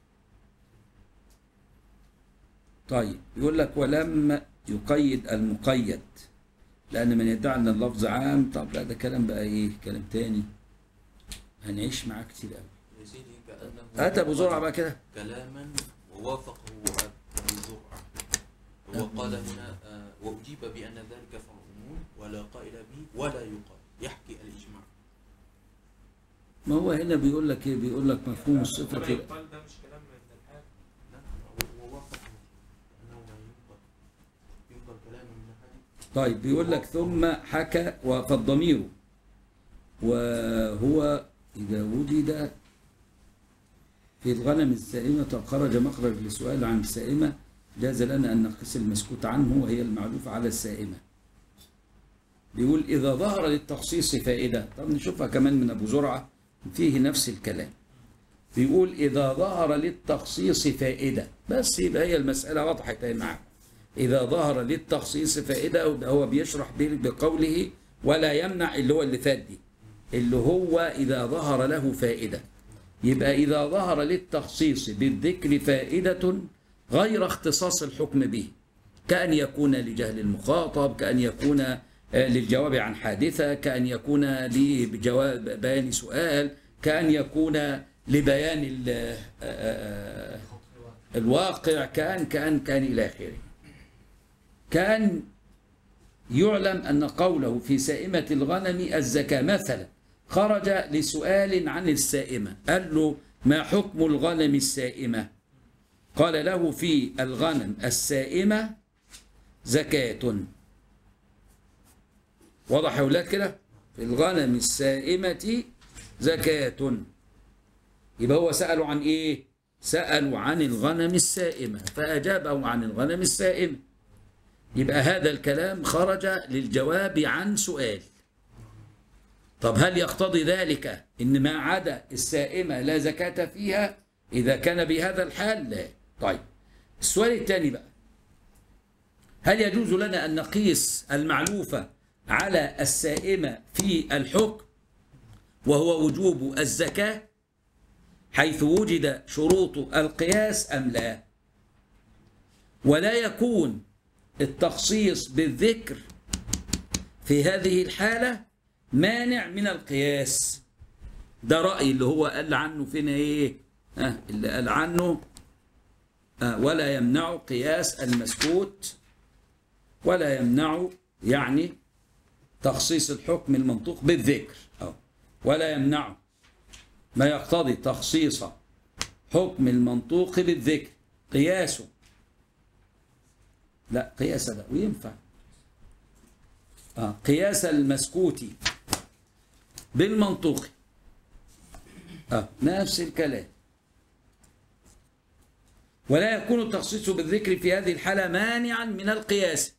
طيب يقول لك ولم يقيد المقيد لأن من يدعي أن اللفظ عام طب لا ده كلام بقى إيه كلام تاني هنعيش معاه كتير قوي يا سيدي كأنه هات أبو زرعة بقى كده كلاما ووافقه أبو زرعة هو قال هنا آه، وأجيب بأن ذلك فرع عموم ولا قائل به ولا يقال يحكي الإجماع ما هو هنا بيقول لك إيه بيقول لك مفهوم الصفة ولا يقال ده مش كلام ابن الحاج لا هو- هو وافقه أنه لا ينقل ينقل كلام من حديث طيب بيقول لك ثم حكى و- فالضمير وهو إذا وجد في الغنم السائمة خرج مخرج لسؤال عن السائمة جاز لنا أن نقيس المسكوت عنه وهي المعلوف على السائمة بيقول إذا ظهر للتخصيص فائدة طب نشوفها كمان من أبو زرعة فيه نفس الكلام بيقول إذا ظهر للتخصيص فائدة بس يبقى هي المسألة وضحت أهي معاك إذا ظهر للتخصيص فائدة وده هو بيشرح به بقوله ولا يمنع اللي هو اللي فات دي اللي هو إذا ظهر له فائدة يبقى إذا ظهر للتخصيص بالذكر فائدة غير اختصاص الحكم به كأن يكون لجهل المخاطب كأن يكون آه، للجواب عن حادثة كأن يكون لجواب بيان سؤال كأن يكون لبيان ال- آه، آه، الواقع كان كان كان إلى آخره كان يعلم أن قوله في سائمة الغنم الزكاة مثلا خرج لسؤال عن السائمة قال له ما حكم الغنم السائمة قال له في الغنم السائمة زكاة واضح يا ولاد كده في الغنم السائمة زكاة يبقى هو سألوا عن إيه سألوا عن الغنم السائمة فأجابه عن الغنم السائمة يبقى هذا الكلام خرج للجواب عن سؤال طب هل يقتضي ذلك ان ما عدا السائمه لا زكاه فيها اذا كان بهذا الحال لا طيب السؤال الثاني بقى هل يجوز لنا ان نقيس المعلوفه على السائمه في الحكم وهو وجوب الزكاه حيث وجد شروط القياس ام لا ولا يكون التخصيص بالذكر في هذه الحالة مانع من القياس ده رأي اللي هو قال عنه فينا ايه آه اللي قال عنه آه ولا يمنع قياس المسكوت ولا يمنع يعني تخصيص الحكم المنطوق بالذكر أو ولا يمنع ما يقتضي تخصيص حكم المنطوق بالذكر قياسه لا قياس لا وينفع آه قياس المسكوت بالمنطوق آه نفس الكلام ولا يكون التخصيص بالذكر في هذه الحالة مانعا من القياس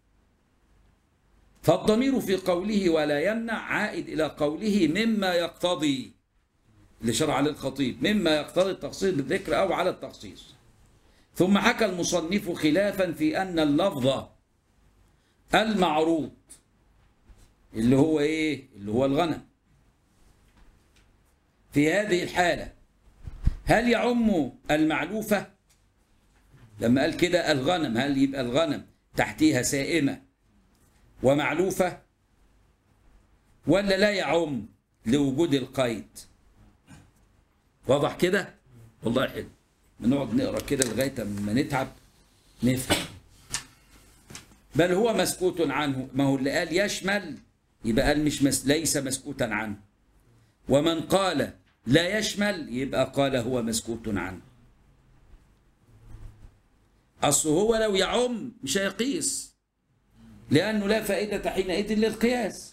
فالضمير في قوله ولا يمنع عائد إلى قوله مما يقتضي اللي شرع للخطيب مما يقتضي التخصيص بالذكر أو على التخصيص ثم حكى المصنف خلافا في أن اللفظ المعروض اللي هو إيه؟ اللي هو الغنم في هذه الحالة هل يعم المعلوفة لما قال كده الغنم هل يبقى الغنم تحتيها سائمة ومعلوفة ولا لا يعم لوجود القيد واضح كده والله حلو بنقعد نقرا كده لغايه ما نتعب نفهم بل هو مسكوت عنه ما هو اللي قال يشمل يبقى قال مش مس ليس مسكوتا عنه ومن قال لا يشمل يبقى قال هو مسكوت عنه اصل هو لو يعم مش هيقيس لانه لا فائده حينئذ للقياس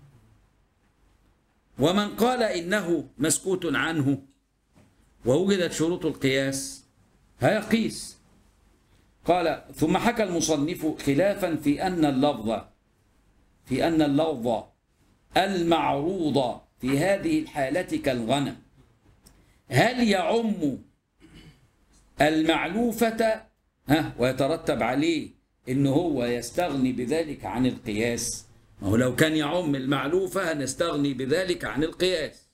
ومن قال انه مسكوت عنه ووجدت شروط القياس هيقيس قال ثم حكى المصنف خلافا في أن اللفظ في أن اللفظ المعروض في هذه الحالة كالغنم هل يعم المعلوفة ها ويترتب عليه إن هو يستغني بذلك عن القياس ما هو لو كان يعم المعلوفة هنستغني بذلك عن القياس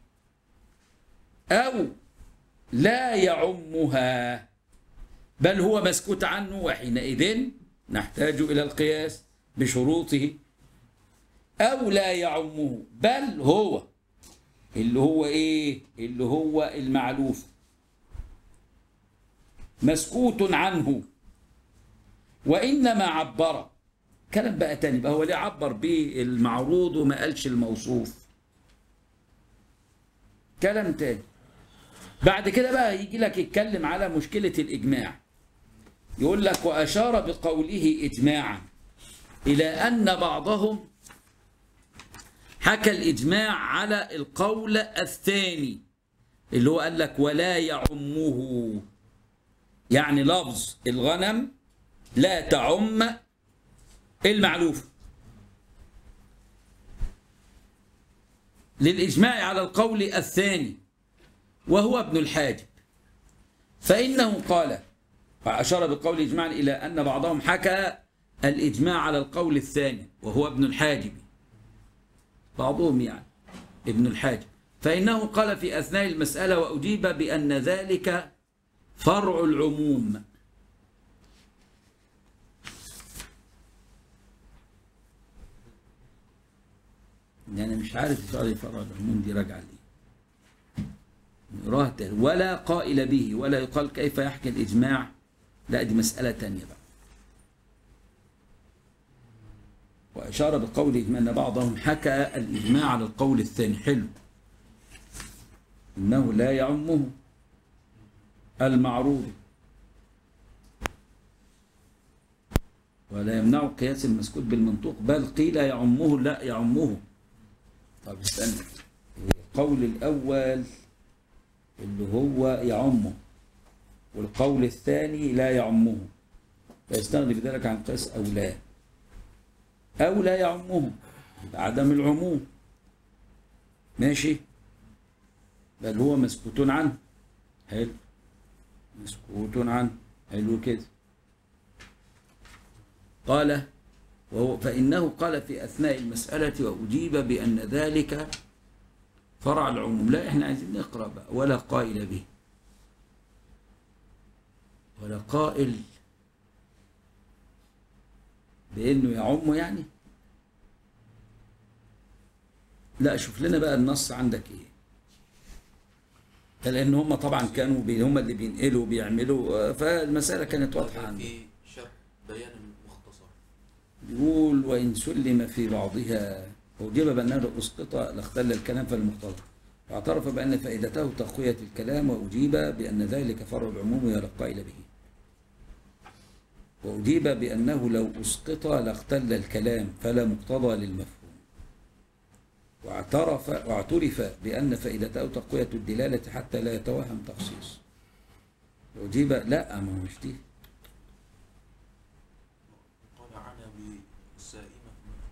أو لا يعمها بل هو مسكوت عنه وحينئذ نحتاج إلى القياس بشروطه أو لا يعمه بل هو اللي هو إيه اللي هو المعلوف مسكوت عنه وإنما عبر كلام بقى تاني بقى هو ليه عبر بالمعروض وما قالش الموصوف كلام تاني بعد كده بقى يجي لك يتكلم على مشكلة الإجماع يقول لك وأشار بقوله إجماعا إلى أن بعضهم حكى الإجماع على القول الثاني اللي هو قال لك ولا يعمه يعني لفظ الغنم لا تعم المعلوف للإجماع على القول الثاني وهو ابن الحاجب فإنه قال وأشار بالقول إجماعا إلى أن بعضهم حكى الإجماع على القول الثاني وهو ابن الحاجب بعضهم يعني ابن الحاجب فإنه قال في أثناء المسألة وأجيب بأن ذلك فرع العموم يعني أنا مش عارف سؤال فرع العموم دي راجعة ليه نقراها تاني. ولا قائل به ولا يقال كيف يحكي الإجماع لا دي مسألة تانية بقى وأشار بقوله أن بعضهم حكى الإجماع على القول الثاني حلو إنه لا يعمه المعروض ولا يمنع قياس المسكوت بالمنطوق بل قيل يعمه لا يعمه طب استنى القول الأول اللي هو يعمه والقول الثاني لا يعمه فيستغني بذلك عن قياس أو لا أو لا يعمه يبقى عدم العموم ماشي بل هو مسكوت عنه حلو مسكوت عنه حلو كده قال وهو فإنه قال في أثناء المسألة وأجيب بأن ذلك فرع العموم لا احنا عايزين نقرأ بقى ولا قائل به ولا قائل بأنه يعم يعني لا شوف لنا بقى النص عندك ايه لان هم طبعا كانوا بي هم اللي بينقلوا وبيعملوا آه، فالمساله كانت واضحه عندهم في شرح بيان المختصر يقول وإن سلم في بعضها وجب بأنه لو أسقط لاختل الكلام فالمختلط واعترف بأن فائدته تقوية الكلام وأجيب بأن ذلك فرع العموم ولا قائل به وأجيب بأنه لو أسقط لاختل الكلام فلا مقتضى للمفهوم واعترف واعترف بأن فائدته تقوية الدلالة حتى لا يتوهم تخصيص وأجيب لا ما هو مش دي قال عنا بالسائمة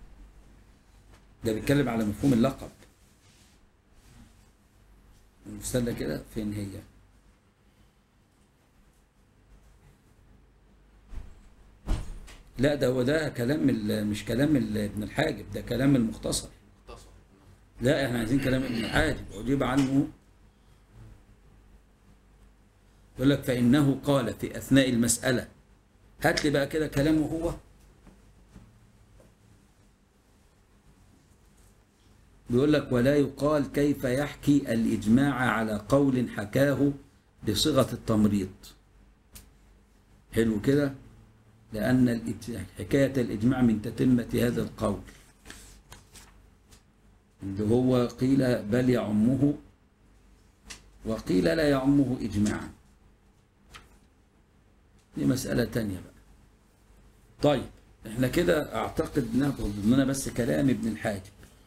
ده بيتكلم على مفهوم اللقب استنى كده فين هي لا ده هو ده كلام ال- مش كلام ال- ابن الحاجب ده كلام المختصر مختصر لا احنا عايزين كلام ابن الحاجب أجيب عنه يقول لك فإنه قال في أثناء المسألة هات لي بقى كده كلامه هو بيقول لك ولا يقال كيف يحكي الإجماع على قول حكاه بصيغة التمريض حلو كده لأن الإج- حكاية الإجماع من تتمة هذا القول اللي هو قيل بل يعمه وقيل لا يعمه إجماعا دي مسألة تانية بقى طيب احنا كده اعتقد ناخد مننا بس كلام ابن الحاجب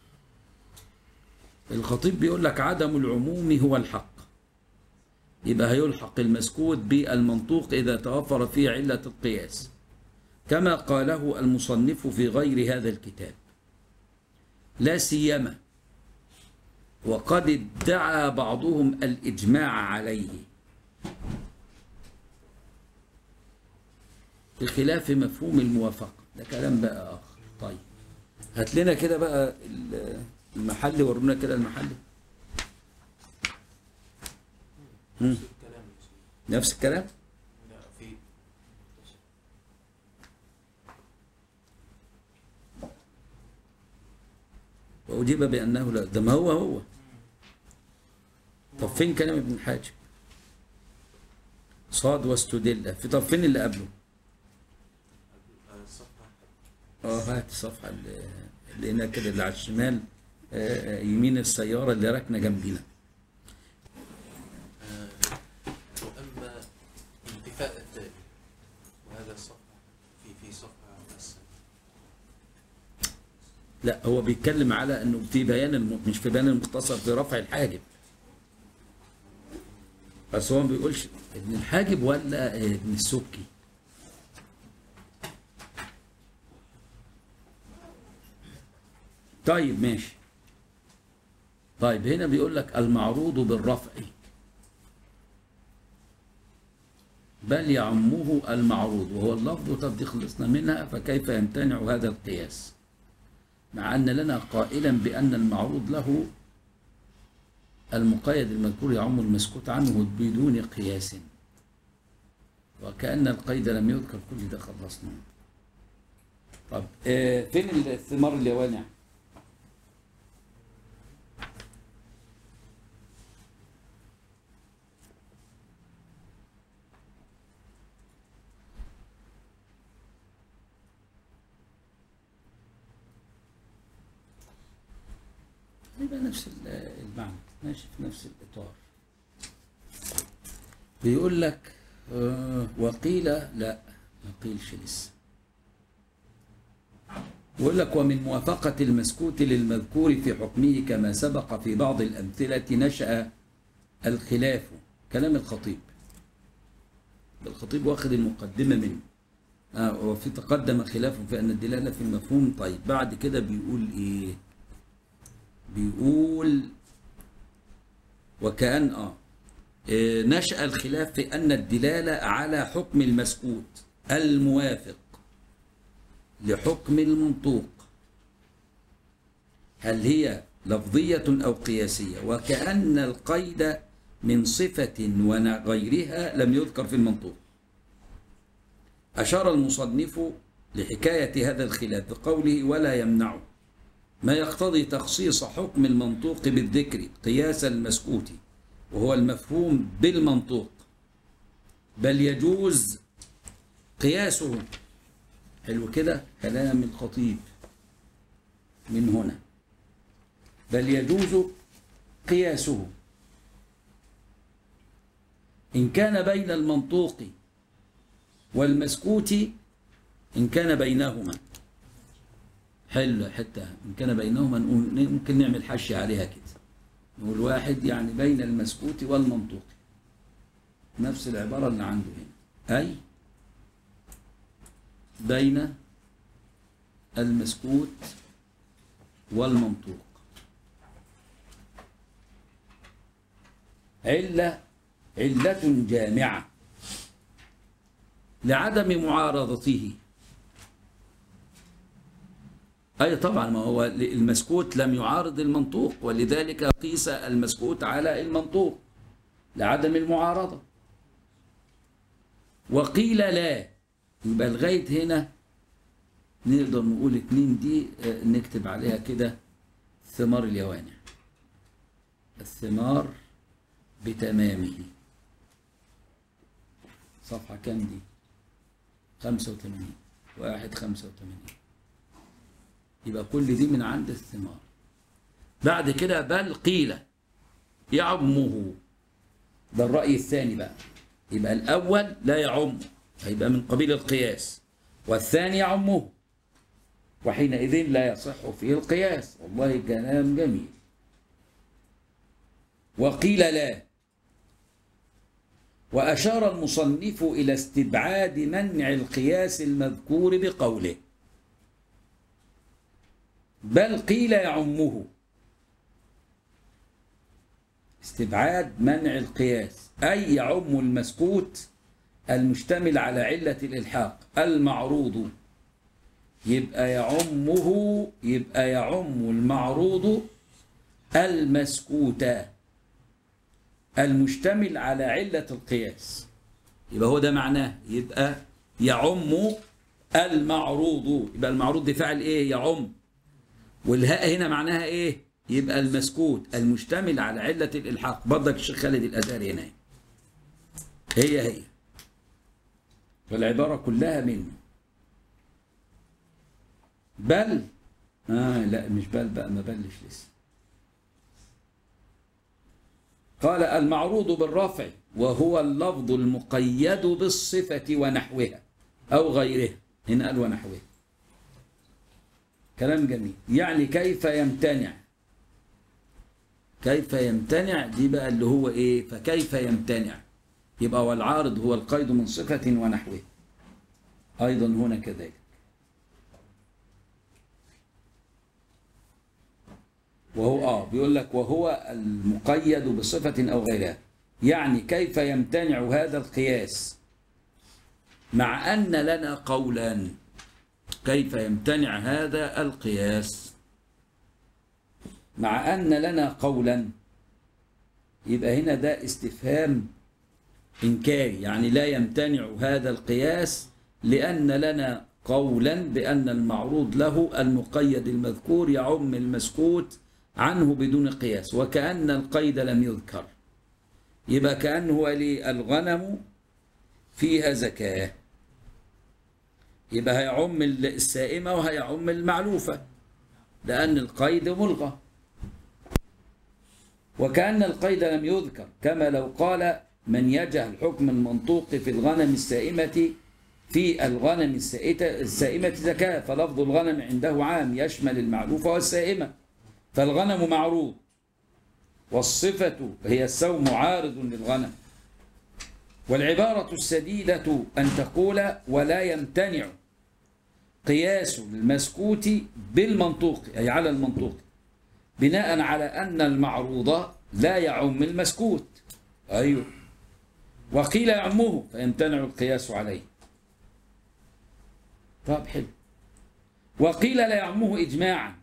الخطيب بيقول لك عدم العموم هو الحق يبقى هيلحق المسكوت بالمنطوق إذا توفر فيه علة القياس كما قاله المصنف في غير هذا الكتاب لا سيما وقد ادعى بعضهم الإجماع عليه بخلاف مفهوم الموافقة ده كلام بقى آخر طيب هات لنا كده بقى ال- المحل ورونا كده المحل مم. نفس الكلام يا سيدي. نفس الكلام لا في وأجيب بأنه لا ده ما هو هو طب فين كلام ابن الحاجب صاد واستدل في طب فين اللي قبله الصفحة اه هات الصفحة اللي اللي هنا كده اللي على الشمال آه، آه، يمين السيارة اللي راكنة جنبينا آه، وأما انتفاء التالي وهذا الصفحة في في صفحة بس لا هو بيتكلم على انه في بيان الم... مش في بيان المختصر في رفع الحاجب بس هو ما بيقولش ابن الحاجب ولا ابن السبكي طيب ماشي طيب هنا بيقول لك المعروض بالرفع بل يعمه المعروض وهو اللفظ قد خلصنا منها فكيف يمتنع هذا القياس مع أن لنا قائلا بأن المعروض له المقيد المذكور يعم المسكوت عنه بدون قياس وكأن القيد لم يذكر كل ده خلصنا طب آه فين الثمار اليوانع يبقى نفس ال- المعنى ماشي في نفس الإطار بيقول لك آه، وقيل لا ما قيلش لسه يقول لك ومن موافقة المسكوت للمذكور في حكمه كما سبق في بعض الأمثلة نشأ الخلاف كلام الخطيب الخطيب واخد المقدمة منه آه وفي تقدم خلاف في أن الدلالة في المفهوم طيب بعد كده بيقول إيه بيقول وكأن آه إيه، نشأ الخلاف في أن الدلالة على حكم المسكوت الموافق لحكم المنطوق هل هي لفظية أو قياسية وكأن القيد من صفة وغيرها لم يذكر في المنطوق أشار المصنف لحكاية هذا الخلاف بقوله ولا يمنعه ما يقتضي تخصيص حكم المنطوق بالذكر قياس المسكوت وهو المفهوم بالمنطوق بل يجوز قياسه حلو كده كلام الخطيب من هنا بل يجوز قياسه إن كان بين المنطوق والمسكوت إن كان بينهما حلو حتى إن كان بينهما نقول ممكن نعمل حشي عليها كده نقول واحد يعني بين المسكوت والمنطوق نفس العبارة اللي عنده هنا أي بين المسكوت والمنطوق علة علة جامعة لعدم معارضته أي طبعا ما هو المسكوت لم يعارض المنطوق ولذلك قيس المسكوت على المنطوق لعدم المعارضة وقيل لا يبقى لغاية هنا نقدر نقول اتنين دي آه، نكتب عليها كده ثمار اليوانع الثمار بتمامه صفحة كام دي خمسة وثمانين واحد خمسة وثمانين يبقى كل دي من عند الثمار بعد كده بل قيل يعمه ده الرأي الثاني بقى يبقى الأول لا يعم هيبقى من قبيل القياس والثاني يعمه وحينئذ لا يصح فيه القياس والله كلام جميل وقيل لا وأشار المصنف إلى استبعاد منع القياس المذكور بقوله بل قيل يعمه استبعاد منع القياس أي يعم المسكوت المشتمل على علة الإلحاق المعروض يبقى يعمه يبقى يعم المعروض المسكوت المشتمل على علة القياس يبقى هو ده معناه يبقى يعم المعروض يبقى المعروض دي فعل ايه يعم والهاء هنا معناها ايه يبقى المسكوت المشتمل على علة الإلحاق برضك الشيخ خالد الأزهري هنا هي هي فالعبارة كلها منه بل آه لا مش بل بقى ما بلش لسه قال المعروض بالرفع وهو اللفظ المقيد بالصفة ونحوها أو غيرها هنا قال ونحوها كلام جميل يعني كيف يمتنع كيف يمتنع دي بقى اللي هو ايه فكيف يمتنع يبقى والعارض هو القيد من صفة ونحوه أيضا هنا كذلك وهو اه بيقول لك وهو المقيد بصفة أو غيرها يعني كيف يمتنع هذا القياس مع أن لنا قولا كيف يمتنع هذا القياس مع أن لنا قولا يبقى هنا ده استفهام إنكاري يعني لا يمتنع هذا القياس لأن لنا قولا بأن المعروض له المقيد المذكور يعم المسكوت عنه بدون قياس وكأن القيد لم يذكر يبقى كأنه قال لي الغنم فيها زكاة يبقى هيعم السائمة وهيعم المعلوفة لأن القيد ملغى وكأن القيد لم يذكر كما لو قال من يجهل حكم المنطوق في الغنم السائمة في الغنم السائتة- السائمة زكاة فلفظ الغنم عنده عام يشمل المعلوفة والسائمة فالغنم معروض والصفة هي السوم عارض للغنم والعبارة السديدة أن تقول ولا يمتنع قياس المسكوت بالمنطوق أي على المنطوق بناء على أن المعروض لا يعم المسكوت أيوه وقيل يعمه فيمتنع القياس عليه طب حلو وقيل لا يعمه إجماعا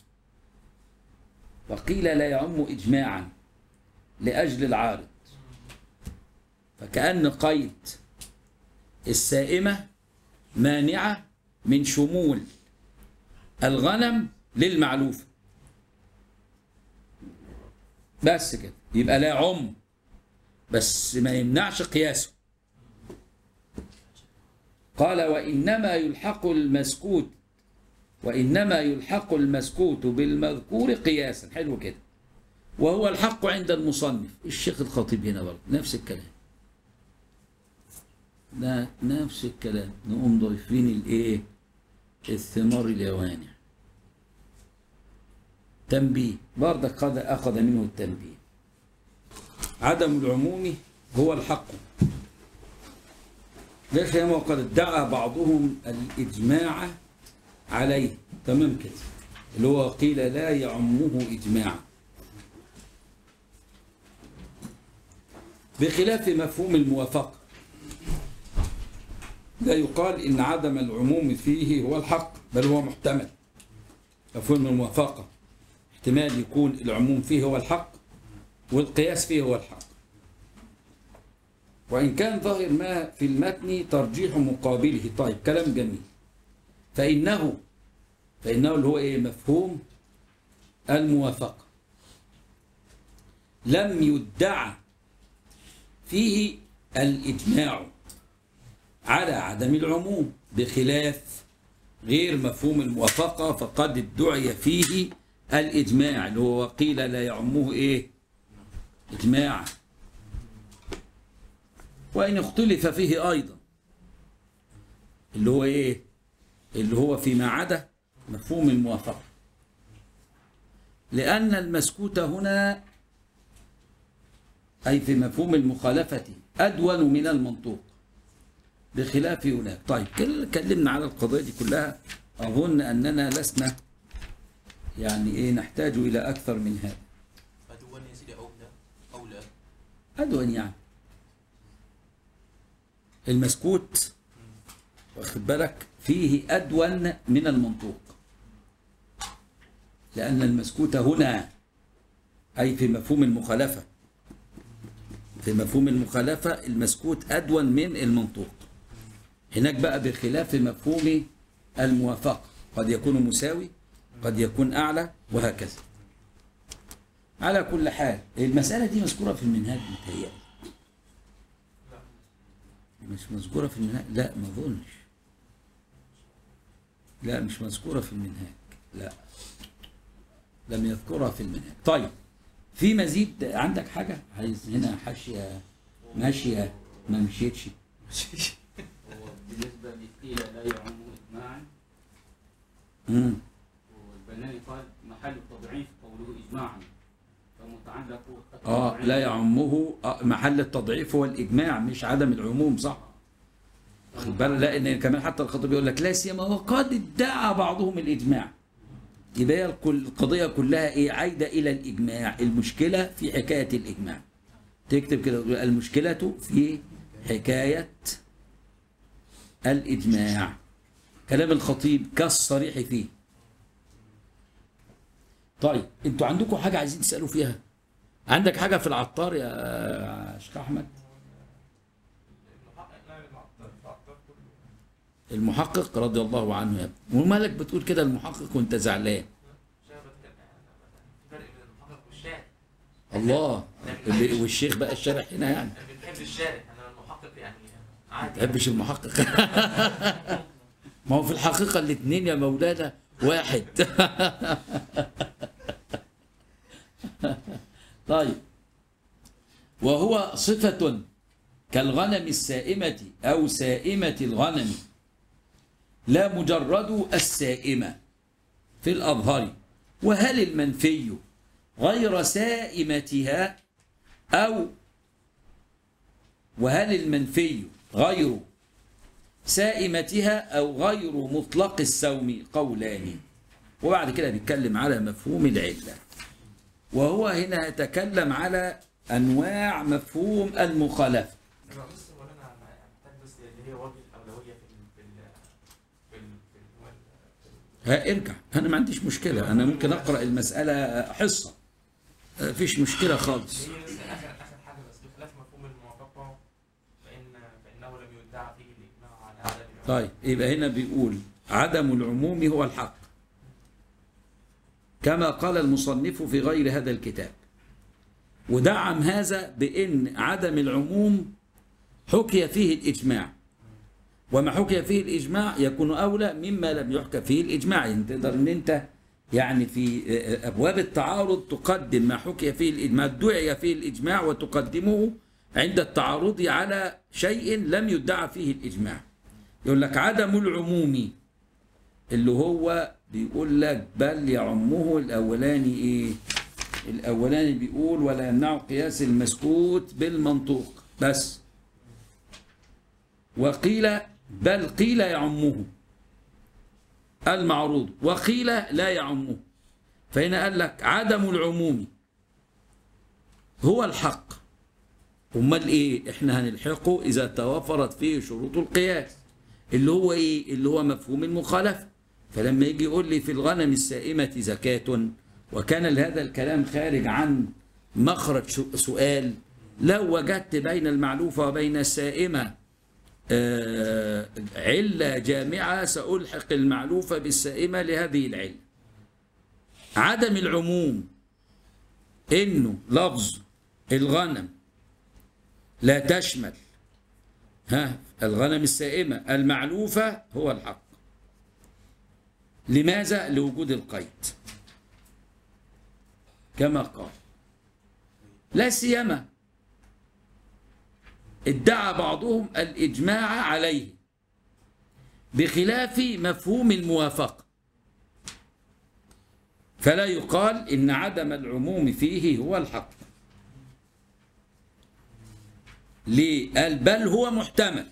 وقيل لا يعم إجماعا لأجل العارض فكأن قيد السائمة مانعة من شمول الغنم للمعلوفة بس كده يبقى لا يعم بس ما يمنعش قياسه قال وإنما يلحق المسكوت وإنما يلحق المسكوت بالمذكور قياسا حلو كده وهو الحق عند المصنف الشيخ الخطيب هنا برضه نفس الكلام ده نفس الكلام نقوم ضايفين الايه الثمار اليوانع تنبيه برضك قد أخذ منه التنبيه عدم العموم هو الحق ليش يا وقد ادعى بعضهم الإجماع عليه تمام كده اللي هو قيل لا يعمه إجماعا بخلاف مفهوم الموافقة لا يقال إن عدم العموم فيه هو الحق بل هو محتمل مفهوم الموافقة احتمال يكون العموم فيه هو الحق والقياس فيه هو الحق وإن كان ظاهر ما في المتن ترجيح مقابله طيب كلام جميل فإنه فإنه اللي هو إيه مفهوم الموافقة لم يدعى فيه الإجماع على عدم العموم بخلاف غير مفهوم الموافقة فقد ادعي فيه الإجماع اللي هو قيل لا يعمه إيه إجماع وإن اختلف فيه أيضا اللي هو إيه اللي هو فيما عدا مفهوم الموافقة لأن المسكوت هنا أي في مفهوم المخالفة أدون من المنطوق بخلاف هناك طيب كل كلمنا على القضية دي كلها أظن أننا لسنا يعني إيه نحتاج إلى أكثر من هذا أدوان يا سيدي أولى أولى أدون يعني المسكوت واخد بالك فيه أدون من المنطوق لأن المسكوت هنا أي في مفهوم المخالفة في مفهوم المخالفة المسكوت أدون من المنطوق هناك بقى بخلاف مفهوم الموافقة قد يكون مساوي قد يكون أعلى وهكذا على كل حال المسألة دي مذكورة في المنهاج متهيألي مش مذكورة في المنهاج لا ما اظنش لا مش مذكورة في المنهاج لا لم يذكرها في المنهاج طيب في مزيد عندك حاجة عايز هنا حاشية ماشية ما مشيتش هو بالنسبة لقيل لا يعم إجماعا مم. والبناني قال محل التضعيف قوله إجماعا فمتعلق اه التضعيف لا يعمه آه محل التضعيف هو الإجماع مش عدم العموم صح خد بالك لا ان كمان حتى الخطيب يقول لك لا سيما وقد ادعى بعضهم الاجماع يبقى هي الكل- القضيه كلها ايه عايده الى الاجماع المشكله في حكايه الاجماع تكتب كده المشكله في حكايه الاجماع كلام الخطيب كالصريح فيه طيب انتوا عندكم حاجه عايزين تسالوا فيها عندك حاجة في العطار يا شيخ أحمد المحقق لا المعطر المعطر كله المحقق رضي الله عنه يا ابني ومالك بتقول كده المحقق وانت زعلان شبه في فرق بين المحقق والشارع الله اللي- والشيخ بقى الشارح هنا يعني انا بتحب الشارع انا المحقق يعني ما عادي تحبش المحقق ما هو في الحقيقة الاثنين يا مولانا واحد طيب وهو صفة كالغنم السائمة أو سائمة الغنم لا مجرد السائمة في الأظهر وهل المنفي غير سائمتها أو وهل المنفي غير سائمتها أو غير مطلق السوم قولان وبعد كده بيتكلم على مفهوم العلة وهو هنا يتكلم على أنواع مفهوم المخالفة انا بس هو انا محتاج بس اللي هي وجه الاولويه في ال في ال في ال في ال هو ال- في ال- ها ارجع أنا ما عنديش مشكلة أنا ممكن أقرأ المسألة حصة مفيش مشكلة خالص هي بس اخر اخر حاجه بس بخلاف مفهوم الموافقه فان فانه لم يدعى فيه الاجماع على عدم العلماء. طيب يبقى هنا بيقول عدم العموم هو الحق كما قال المصنف في غير هذا الكتاب ودعم هذا بأن عدم العموم حكي فيه الإجماع وما حكي فيه الإجماع يكون أولى مما لم يحكى فيه الإجماع يعني تقدر أن أنت يعني في أبواب التعارض تقدم ما حكي فيه الإجماع دعي فيه الإجماع وتقدمه عند التعارض على شيء لم يدعى فيه الإجماع يقول لك عدم العموم اللي هو بيقول لك بل يعمه الأولاني إيه الأولاني بيقول ولا يمنع قياس المسكوت بالمنطوق بس وقيل بل قيل يعمه المعروض وقيل لا يعمه فهنا قال لك عدم العموم هو الحق امال ايه احنا هنلحقه اذا توفرت فيه شروط القياس اللي هو ايه اللي هو مفهوم المخالفه فلما يجي يقول لي في الغنم السائمه زكاه وكان هذا الكلام خارج عن مخرج سو- سؤال لو وجدت بين المعلوفه وبين السائمه آه، علة جامعة سألحق المعلوفة بالسائمة لهذه العلة عدم العموم إنه لفظ الغنم لا تشمل ها الغنم السائمة المعلوفة هو الحق لماذا؟ لوجود القيد كما قال لا سيما ادعى بعضهم الإجماع عليه بخلاف مفهوم الموافقة فلا يقال إن عدم العموم فيه هو الحق ليه؟ قال بل هو محتمل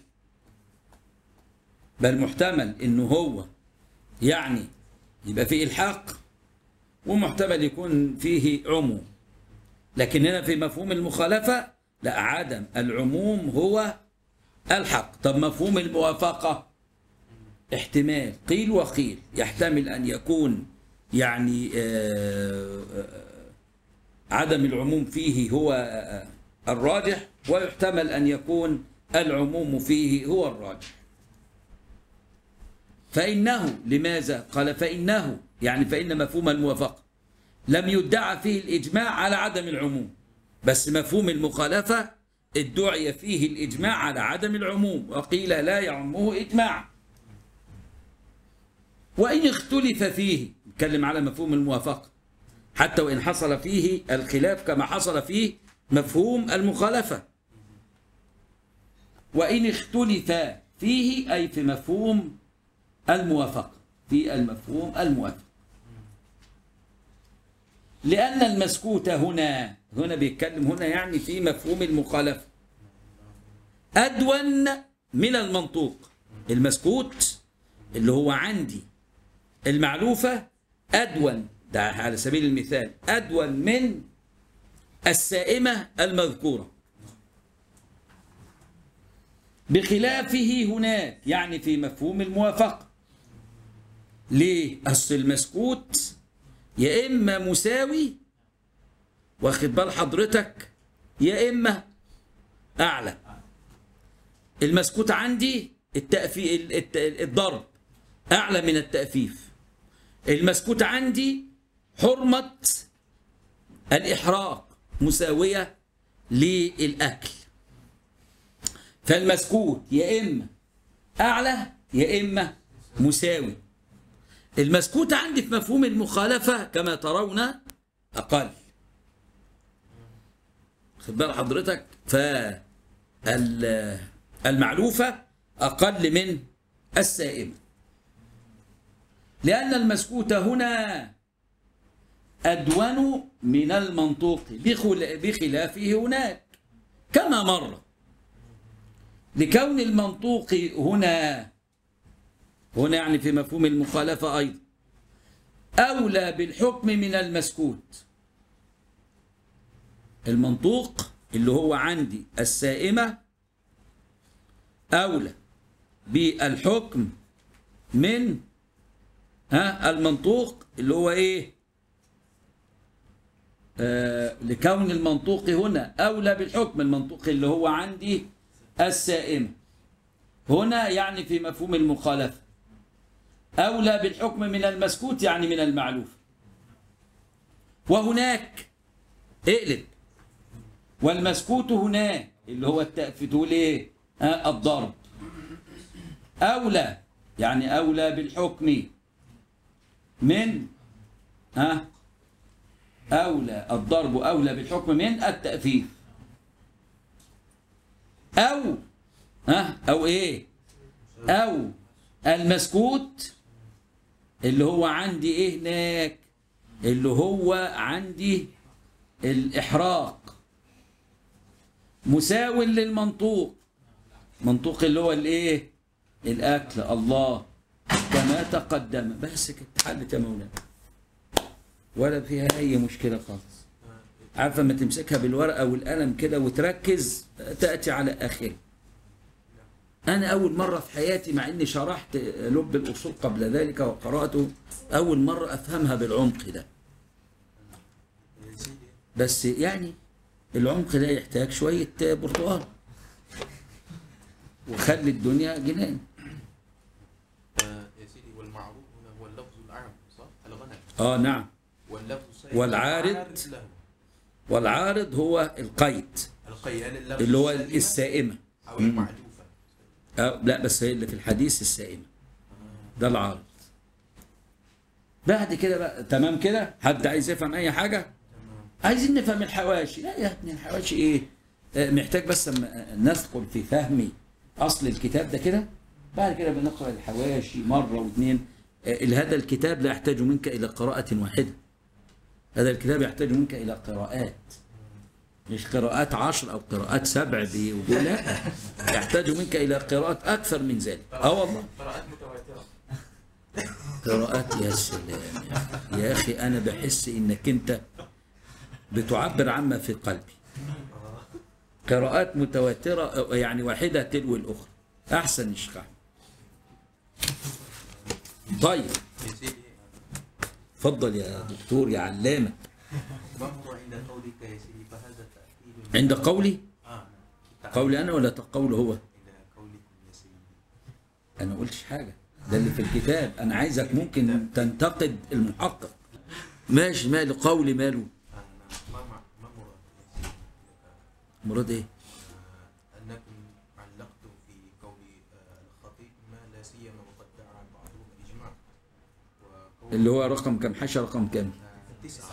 بل محتمل إنه هو يعني يبقى فيه الحق ومحتمل يكون فيه عموم لكن هنا في مفهوم المخالفة لا عدم العموم هو الحق طب مفهوم الموافقة احتمال قيل وقيل يحتمل أن يكون يعني آه، آه، عدم العموم فيه هو آه، الراجح ويحتمل أن يكون العموم فيه هو الراجح فإنه لماذا قال فإنه يعني فإن مفهوم الموافقة لم يدعى فيه الإجماع على عدم العموم بس مفهوم المخالفة ادعي فيه الإجماع على عدم العموم وقيل لا يعمه إجماع وإن اختلف فيه نتكلم على مفهوم الموافقة حتى وإن حصل فيه الخلاف كما حصل فيه مفهوم المخالفة وإن اختلف فيه أي في مفهوم الموافقة في المفهوم الموافق لأن المسكوت هنا هنا بيتكلم هنا يعني في مفهوم المخالفة أدون من المنطوق المسكوت اللي هو عندي المعلوفة أدون ده على سبيل المثال أدون من السائمة المذكورة بخلافه هناك يعني في مفهوم الموافقة ليه؟ أصل المسكوت يا إما مساوي واخد بال حضرتك يا اما اعلى المسكوت عندي التأفي الت- الضرب اعلى من التأفيف المسكوت عندي حرمة الإحراق مساوية للأكل فالمسكوت يا إما أعلى يا إما مساوي المسكوت عندي في مفهوم المخالفة كما ترون أقل خد بال حضرتك فالمعلوفة أقل من السائمة لأن المسكوت هنا أدون من المنطوق بخل- بخلافه هناك كما مر لكون المنطوق هنا هنا يعني في مفهوم المخالفة أيضا أولى بالحكم من المسكوت المنطوق اللي هو عندي السائمة أولى بالحكم من ها المنطوق اللي هو ايه آه لكون المنطوق هنا اولى بالحكم المنطوق اللي هو عندي السائمه هنا يعني في مفهوم المخالفه اولى بالحكم من المسكوت يعني من المعلوف وهناك اقلب والمسكوت هنا اللي هو التأ- تقول ايه ها الضرب اولى يعني اولى بالحكم من ها أولى الضرب أولى بالحكم من التأفيف أو ها أو إيه أو المسكوت اللي هو عندي إيه هناك اللي هو عندي الإحراق مساو للمنطوق منطوق اللي هو الإيه الأكل الله كما تقدم بس كانت حلت يا مولانا ولا فيها اي مشكله خالص عارفه ما تمسكها بالورقه والقلم كده وتركز تاتي على اخره انا اول مره في حياتي مع اني شرحت لب الاصول قبل ذلك وقراته اول مره افهمها بالعمق ده يا سيدي بس يعني العمق ده يحتاج شويه برتقال وخلي الدنيا جنان آه، يا سيدي والمعروف هنا هو اللفظ العام صح الغنى اه نعم واللفظ سيد والعارض له والعارض هو القيد القيال اللفظ اللي هو السليمة السائمه او المعلوفه أه لا بس هي اللي في الحديث السائمة ده العارض بعد كده بقى تمام كده حد عايز يفهم اي حاجة عايزين نفهم الحواشي لا يا ابني الحواشي ايه آه، محتاج بس أما ندخل في فهم اصل الكتاب ده كده بعد كده بنقرا الحواشي مرة واثنين آه، هذا الكتاب لا يحتاج منك الى قراءة واحدة هذا الكتاب يحتاج منك الى قراءات مش قراءات عشر أو قراءات سبع بيقول لا يحتاج منك إلى قراءات أكثر من ذلك أه والله قراءات متواترة قراءات يا سلام يا أخي. يا أخي أنا بحس إنك أنت بتعبر عما في قلبي قراءات متواترة يعني واحدة تلو الأخرى أحسن يا شيخ أحمد. طيب يا سيدي اتفضل يا دكتور يا علامة ما هو عند قولك يا سيدي فهذا تأكيد عند قولي آه قولي أنا ولا قول هو عند قولكم يا سيدي انا ما قلتش حاجه ده اللي في الكتاب انا عايزك ممكن تنتقد المحقق ماشي ماله قولي ماله آه ما مع ما مراد يا سيدي مراد ايه آه، أنكم علقتم في قول آه، الخطيب ما لا سيما وقد دعا بعضهم الإجماع وقول اللي هو رقم كام حاشيه رقم كام آه، تسعة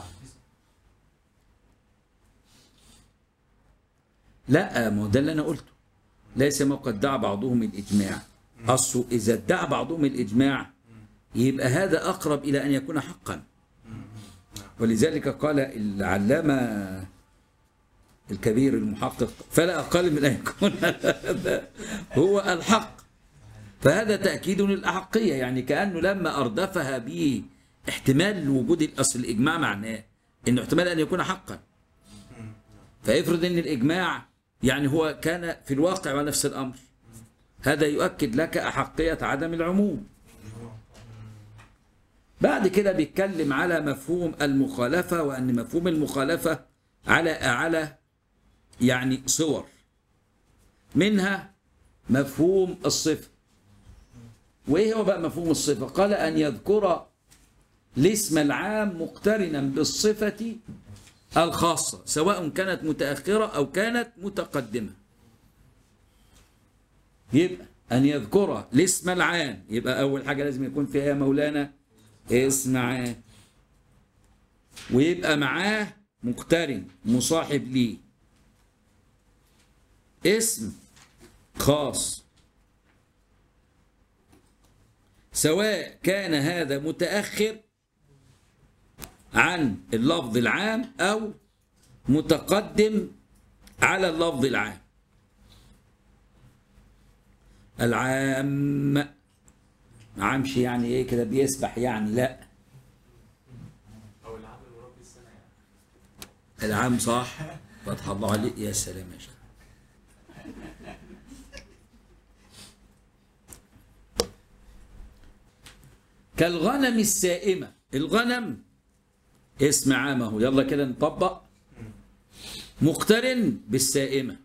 لا ما هو ده اللي انا قلته ليس ما قد دعا بعضهم الاجماع اصله اذا ادعى بعضهم الاجماع يبقى هذا اقرب الى ان يكون حقا ولذلك قال العلامه الكبير المحقق فلا اقل من ان يكون هذا هو الحق فهذا تاكيد للاحقيه يعني كانه لما اردفها به احتمال وجود الاصل الاجماع معناه انه احتمال ان يكون حقا فافرض ان الاجماع يعني هو كان في الواقع ونفس الامر هذا يؤكد لك احقيه عدم العموم بعد كده بيتكلم على مفهوم المخالفه وان مفهوم المخالفه على على يعني صور منها مفهوم الصفة وإيه هو بقى مفهوم الصفة قال أن يذكر الاسم العام مقترنا بالصفة الخاصة سواء كانت متأخرة أو كانت متقدمة يبقى أن يذكر الاسم العام يبقى أول حاجة لازم يكون فيها يا مولانا اسم عام ويبقى معاه مقترن مصاحب ليه اسم خاص سواء كان هذا متأخر عن اللفظ العام أو متقدم على اللفظ العام العام عامش يعني ايه كده بيسبح يعني لا او العام المربي السنه يعني العام صح فتح الله عليك يا سلام يا شيخ كالغنم السائمة الغنم اسم عامه يلا كده نطبق مقترن بالسائمة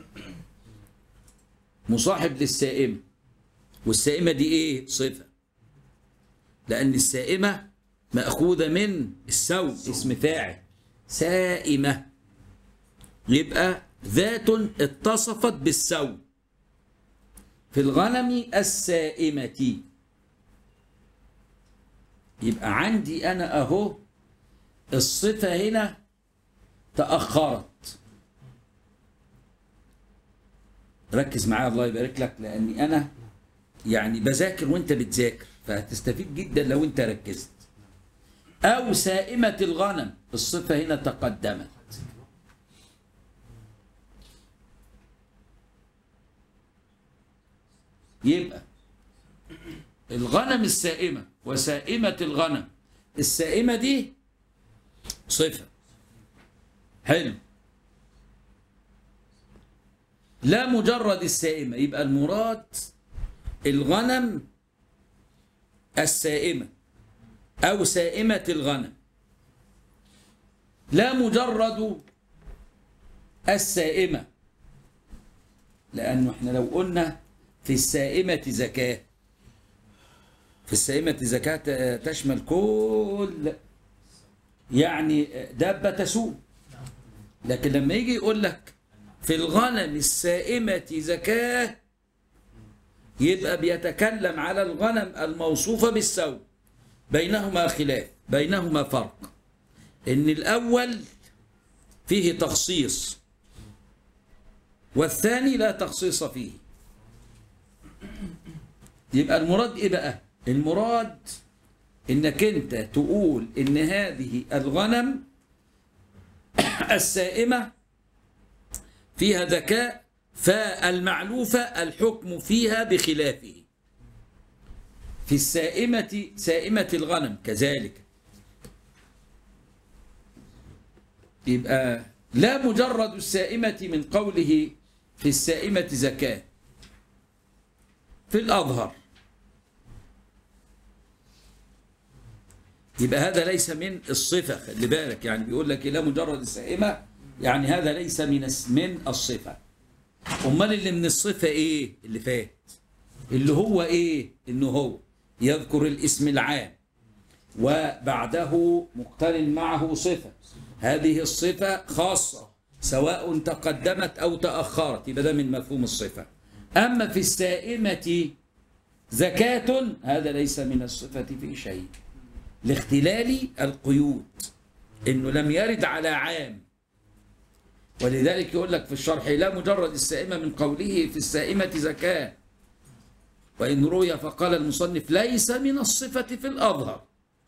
مصاحب للسائمة والسائمة دي ايه صفة لأن السائمة مأخوذة من السو اسم فاعل سائمة يبقى ذات اتصفت بالسو في الغنم السائمة يبقى عندي أنا أهو الصفة هنا تأخرت ركز معايا الله يبارك لك لأني أنا يعني بذاكر وأنت بتذاكر فهتستفيد جدا لو أنت ركزت أو سائمة الغنم الصفة هنا تقدمت يبقى الغنم السائمة وسائمة الغنم السائمة دي صفة حلو لا مجرد السائمة يبقى المراد الغنم السائمة أو سائمة الغنم لا مجرد السائمة لأنه احنا لو قلنا في السائمة زكاة في السائمة زكاة تشمل كل يعني دابة تسوم لكن لما يجي يقول لك في الغنم السائمة زكاة يبقى بيتكلم على الغنم الموصوفة بالسوم بينهما خلاف بينهما فرق ان الاول فيه تخصيص والثاني لا تخصيص فيه يبقى المراد ايه بقى المراد انك انت تقول ان هذه الغنم السائمة فيها ذكاء فالمعلوفة الحكم فيها بخلافه في السائمة سائمة الغنم كذلك يبقى لا مجرد السائمة من قوله في السائمة زكاة في الأظهر يبقى هذا ليس من الصفة خلي بالك يعني بيقول لك لا مجرد السائمة يعني هذا ليس من من الصفة أمال اللي من الصفة إيه اللي فات اللي هو إيه إنه هو يذكر الاسم العام وبعده مقترن معه صفة هذه الصفة خاصة سواء تقدمت أو تأخرت يبقى ده من مفهوم الصفة أما في السائمة زكاة هذا ليس من الصفة في شيء لاختلال القيود إنه لم يرد على عام ولذلك يقول لك في الشرح لا مجرد السائمة من قوله في السائمة زكاة وإن روي فقال المصنف ليس من الصفة في الأظهر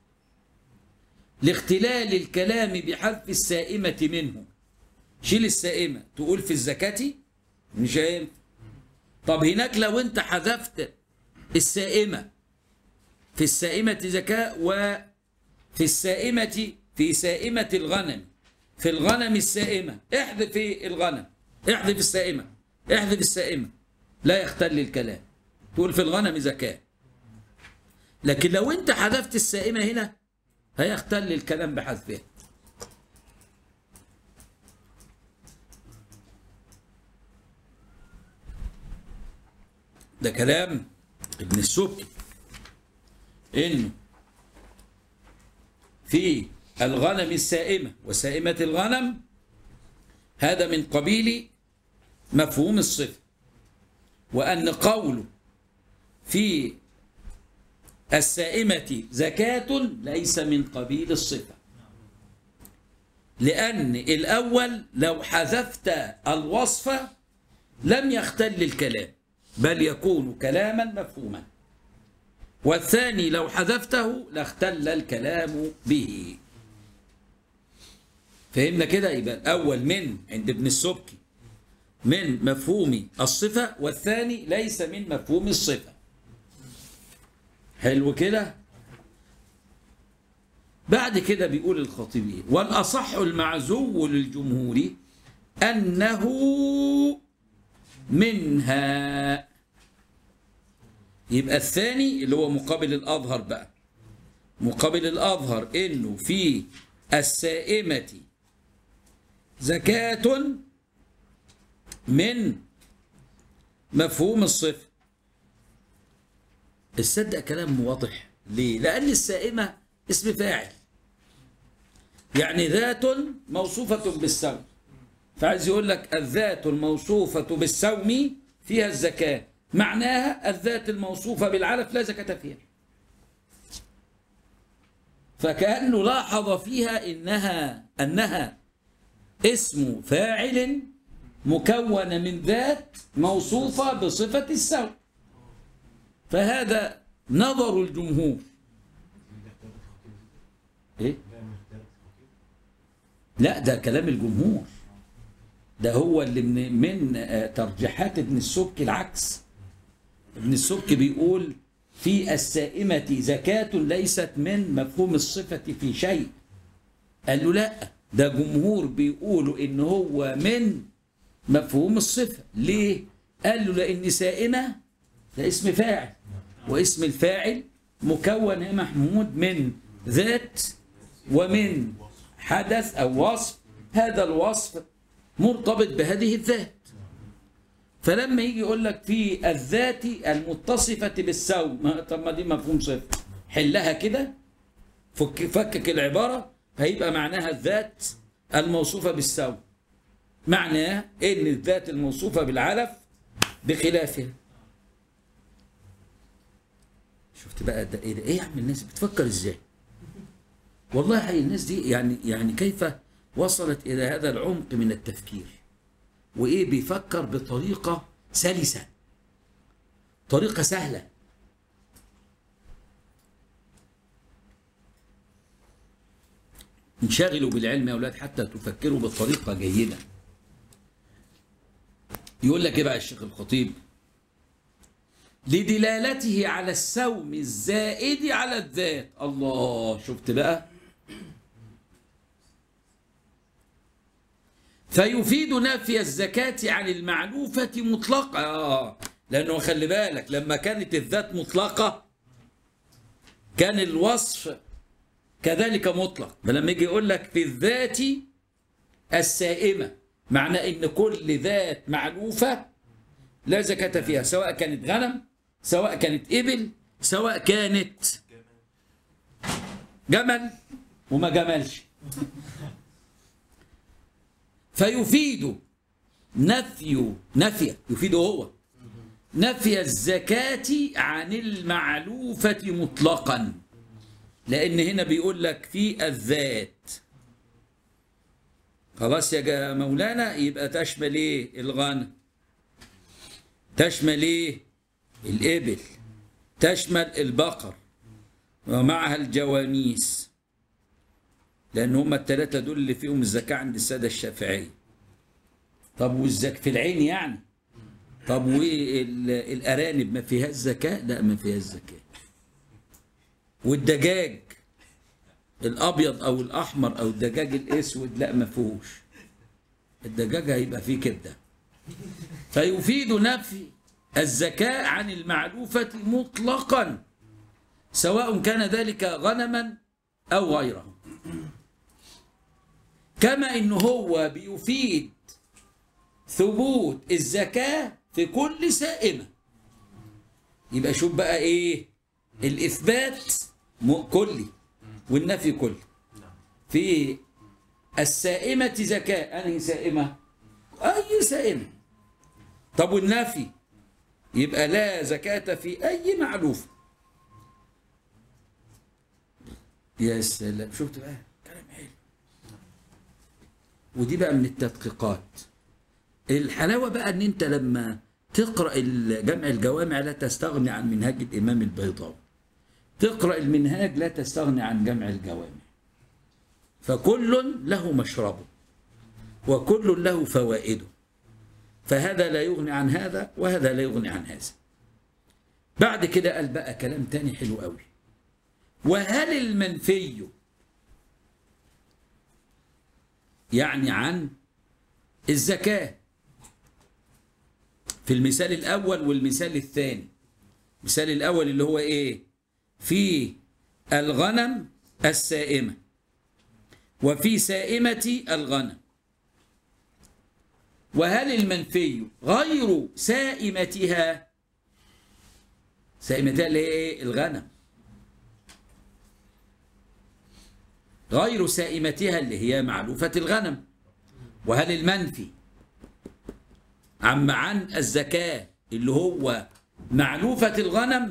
لاختلال الكلام بحذف السائمة منه شيل السائمة تقول في الزكاة مش هينفع طب هناك لو انت حذفت السائمة في السائمة زكاة وفي السائمة في سائمة الغنم في الغنم السائمة احذف الغنم احذف السائمة احذف السائمة لا يختل الكلام تقول في الغنم زكاة لكن لو انت حذفت السائمة هنا هيختل الكلام بحذفها ده كلام ابن السبكي انه في الغنم السائمة وسائمة الغنم هذا من قبيل مفهوم الصفة وأن قوله في السائمة زكاة ليس من قبيل الصفة لأن الأول لو حذفت الوصف لم يختل الكلام بل يكون كلاما مفهوما والثاني لو حذفته لاختل الكلام به فهمنا كده يبقى الأول من عند ابن السبكي من مفهوم الصفة والثاني ليس من مفهوم الصفة حلو كده بعد كده بيقول الخطيب ايه والأصح المعزو للجمهور أنه منها يبقى الثاني اللي هو مقابل الأظهر بقى مقابل الأظهر إنه في السائمة زكاة من مفهوم الصفة الصدق كلام واضح ليه؟ لأن السائمة اسم فاعل يعني ذات موصوفة بالسوم فعايز يقول لك الذات الموصوفة بالسوم فيها الزكاة معناها الذات الموصوفة بالعلف لا زكاة فيها فكأنه لاحظ فيها إنها أنها اسم فاعل مكون من ذات موصوفة بصفة السوء فهذا نظر الجمهور إيه؟ لا ده كلام الجمهور ده هو اللي من, من آه، ترجيحات ابن السبكي العكس ابن السبكي بيقول في السائمة زكاة ليست من مفهوم الصفة في شيء قال له لا ده جمهور بيقولوا ان هو من مفهوم الصفة ليه قال له لان سائمة ده اسم فاعل واسم الفاعل مكون يا محمود من ذات ومن حدث او وصف هذا الوصف مرتبط بهذه الذات فلما يجي يقول لك في الذات المتصفة بالسوء ما طب ما دي مفهوم صفة حلها كده فك فكك العبارة هيبقى معناها الذات الموصوفة بالسوء معناه ان الذات الموصوفة بالعلف بخلافها شفت بقى ده ايه ده ايه يا عم الناس بتفكر ازاي والله حقيقي الناس دي يعني يعني كيف وصلت الى هذا العمق من التفكير وايه بيفكر بطريقه سلسه طريقه سهله انشغلوا بالعلم يا اولاد حتى تفكروا بطريقه جيده يقول لك ايه بقى الشيخ الخطيب لدلالته على السوم الزائد على الذات الله شفت بقى فيفيد نفي الزكاة عن المعلوفة مطلقة آه. لأنه خلي بالك لما كانت الذات مطلقة كان الوصف كذلك مطلق فلما يجي يقول لك في الذات السائمة معنى ان كل ذات معلوفة لا زكاة فيها سواء كانت غنم سواء كانت إبل سواء كانت جمل وما جملش فيفيد نفي نفي يفيد هو نفي الزكاة عن المعلوفة مطلقا لأن هنا بيقول لك في الذات خلاص يا جا- مولانا يبقى تشمل ايه الغنم تشمل ايه الإبل تشمل البقر ومعها الجواميس لأن هم الثلاثة دول اللي فيهم الزكاة عند السادة الشافعية طب والزك في العين يعني طب والأرانب ما فيهاش زكاة؟ لا ما فيهاش زكاة والدجاج الأبيض أو الأحمر أو الدجاج الأسود لا ما فيهوش الدجاج هيبقى فيه كبدة فيفيد نفي الزكاة عن المعلوفة مطلقا سواء كان ذلك غنما أو غيره كما إن هو بيفيد ثبوت الزكاة في كل سائمة يبقى شوف بقى ايه الاثبات م- كلي والنفي كلي نعم في السائمة زكاة أنهي سائمة أي سائمة طب والنفي يبقى لا زكاة في أي معلوف يا سلام شفت بقى كلام حلو ودي بقى من التدقيقات الحلاوة بقى ان انت لما تقرأ جمع الجوامع لا تستغني عن منهاج الإمام البيضاوي تقرأ المنهاج لا تستغني عن جمع الجوامع فكل له مشربه وكل له فوائده فهذا لا يغني عن هذا وهذا لا يغني عن هذا بعد كده قال بقى كلام تاني حلو قوي وهل المنفي يعني عن الزكاة في المثال الأول والمثال الثاني المثال الأول اللي هو إيه في الغنم السائمة وفي سائمة الغنم وهل المنفي غير سائمتها سائمتها اللي هي ايه الغنم غير سائمتها اللي هي معلوفة الغنم وهل المنفي عم عن الزكاة اللي هو معلوفة الغنم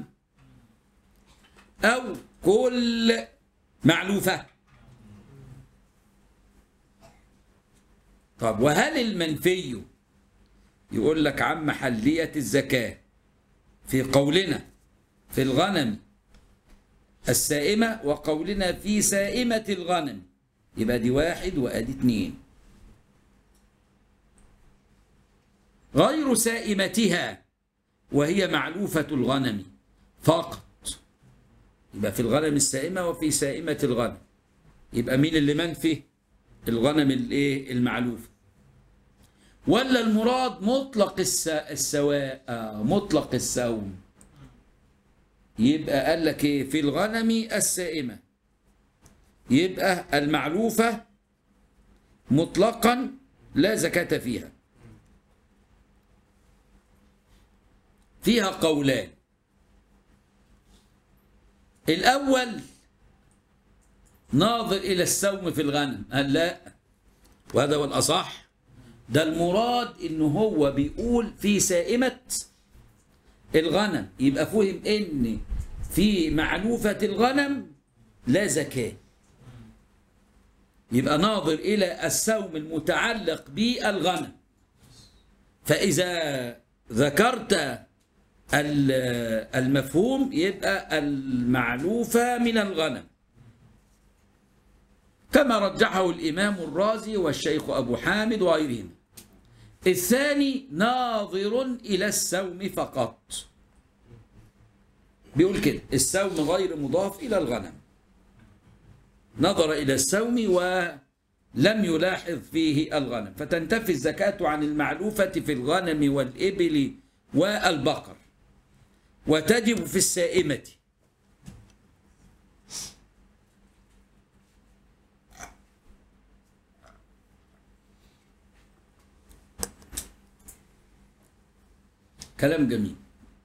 أو كل معلوفة طب وهل المنفي يقول لك عن محلية الزكاة في قولنا في الغنم السائمة وقولنا في سائمة الغنم يبقى دي واحد وادي اتنين غير سائمتها وهي معلوفة الغنم فقط يبقى في الغنم السائمة وفي سائمة الغنم يبقى مين اللي منفي الغنم الايه المعلوف ولا المراد مطلق الس... السواء آه مطلق السوم يبقى قال لك ايه في الغنم السائمة يبقى المعلوفة مطلقا لا زكاة فيها فيها قولان الأول ناظر إلى السوم في الغنم قال لا وهذا هو الأصح ده المراد إن هو بيقول في سائمة الغنم يبقى فهم إن في معلوفة الغنم لا زكاة يبقى ناظر إلى السوم المتعلق بالغنم فإذا ذكرت المفهوم يبقى المعلوفة من الغنم كما رجحه الإمام الرازي والشيخ أبو حامد وغيرهم الثاني ناظر إلى السوم فقط بيقول كده السوم غير مضاف إلى الغنم نظر إلى السوم ولم يلاحظ فيه الغنم فتنتفي الزكاة عن المعلوفة في الغنم والإبل والبقر وتجب في السائمة كلام جميل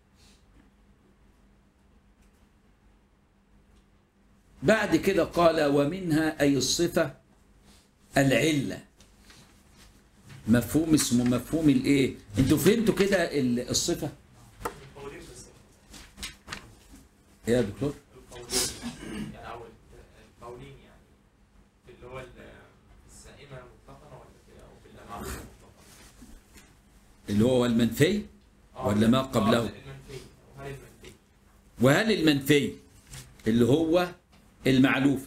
بعد كده قال ومنها أي الصفة العلة مفهوم اسمه مفهوم الايه انتوا فهمتوا كده ال- الصفة القولين بس إيه يا دكتور القولين يعني او القولين يعني في اللي هو ال- السائمه مطلقا ولا في او في الامام مطلقا اللي هو المنفي آه، ولا ما آه، قبله؟ المنفي وهل المنفي وهل المنفي اللي هو المعلوف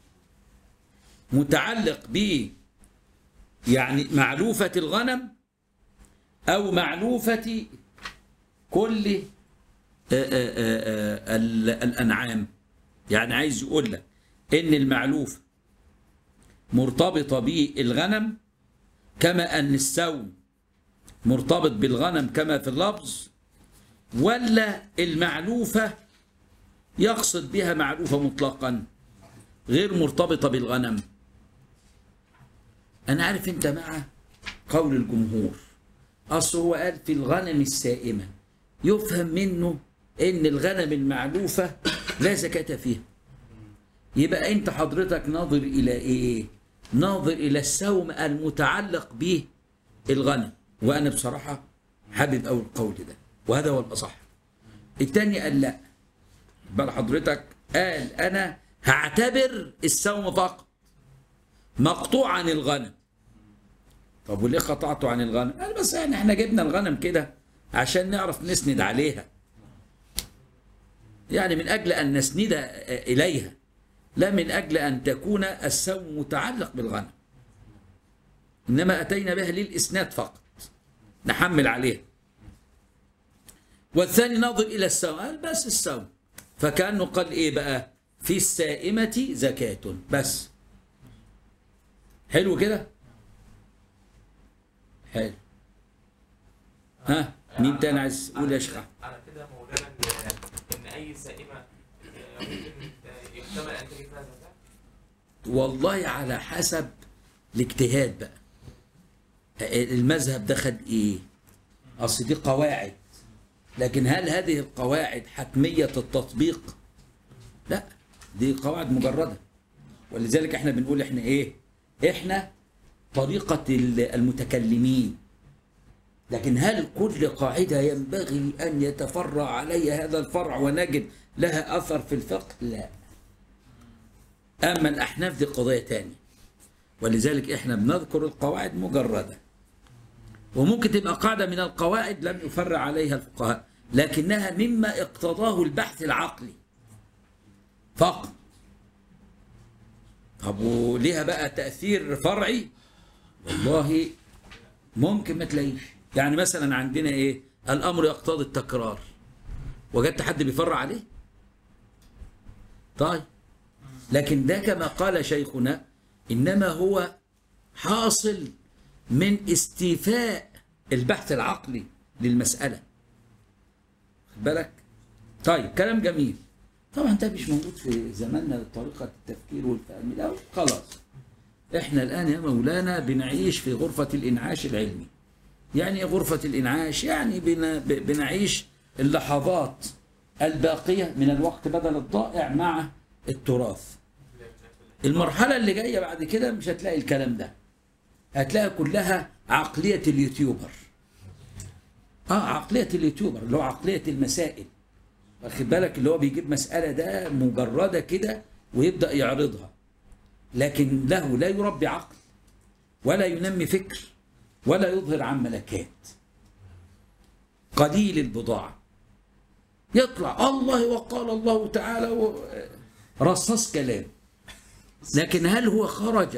متعلق ب يعني معلوفة الغنم أو معلوفة كل آه، آه، آه، آه، ال- الأنعام يعني عايز يقول لك إن المعلوفة مرتبطة بالغنم كما أن السوم مرتبط بالغنم كما في اللفظ ولا المعلوفة يقصد بها معلوفة مطلقا غير مرتبطة بالغنم أنا عارف أنت مع قول الجمهور أصل هو قال في الغنم السائمة يفهم منه ان الغنم المعلوفة لا زكاة فيها يبقى انت حضرتك ناظر الى ايه ناظر الى السوم المتعلق به الغنم وانا بصراحة حابب أوي القول ده وهذا هو الاصح التاني قال لا بل حضرتك قال انا هعتبر السوم فقط مقطوع عن الغنم طب وليه قطعته عن الغنم قال بس يعني احنا جبنا الغنم كده عشان نعرف نسند عليها يعني من اجل ان نسند اليها لا من اجل ان تكون السوم متعلق بالغنم انما اتينا بها للاسناد فقط نحمل عليها والثاني ناظر الى السوم قال بس السوم فكانه قال ايه بقى في السائمه زكاه بس حلو كده حلو ها مين تاني عايز يقول يا شيخ أحمد؟ على كده مولانا ان ان اي سائمه آه، ممكن آه، يحتمل ان تجد فيها زكاه والله على حسب الاجتهاد بقى المذهب ده خد ايه اصل دي قواعد لكن هل هذه القواعد حتمية التطبيق لا دي قواعد مجردة ولذلك احنا بنقول احنا ايه احنا طريقة المتكلمين لكن هل كل قاعدة ينبغي أن يتفرع عليها هذا الفرع ونجد لها أثر في الفقه لا أما الأحناف دي قضية تانية ولذلك إحنا بنذكر القواعد مجردة وممكن تبقى قاعدة من القواعد لم يفرع عليها الفقهاء لكنها مما اقتضاه البحث العقلي فقط طب وليها بقى تأثير فرعي والله ممكن ما تلاقيش يعني مثلا عندنا ايه الامر يقتضي التكرار وجدت حد بيفرع عليه طيب لكن ده كما قال شيخنا انما هو حاصل من استيفاء البحث العقلي للمساله خد بالك طيب كلام جميل طبعا ده مش موجود في زماننا طريقه التفكير والفهم ده خلاص احنا الان يا مولانا بنعيش في غرفه الانعاش العلمي يعني إيه غرفه الانعاش يعني بن- ب- بنعيش اللحظات الباقيه من الوقت بدل الضائع مع التراث المرحله اللي جايه بعد كده مش هتلاقي الكلام ده هتلاقي كلها عقليه اليوتيوبر اه عقليه اليوتيوبر اللي هو عقليه المسائل واخد بالك اللي هو بيجيب مساله ده مجرده كده ويبدا يعرضها لكن له لا يربي عقل ولا ينمي فكر ولا يظهر عن ملكات قليل البضاعة يطلع الله وقال الله تعالى و- رصاص كلام لكن هل هو خرج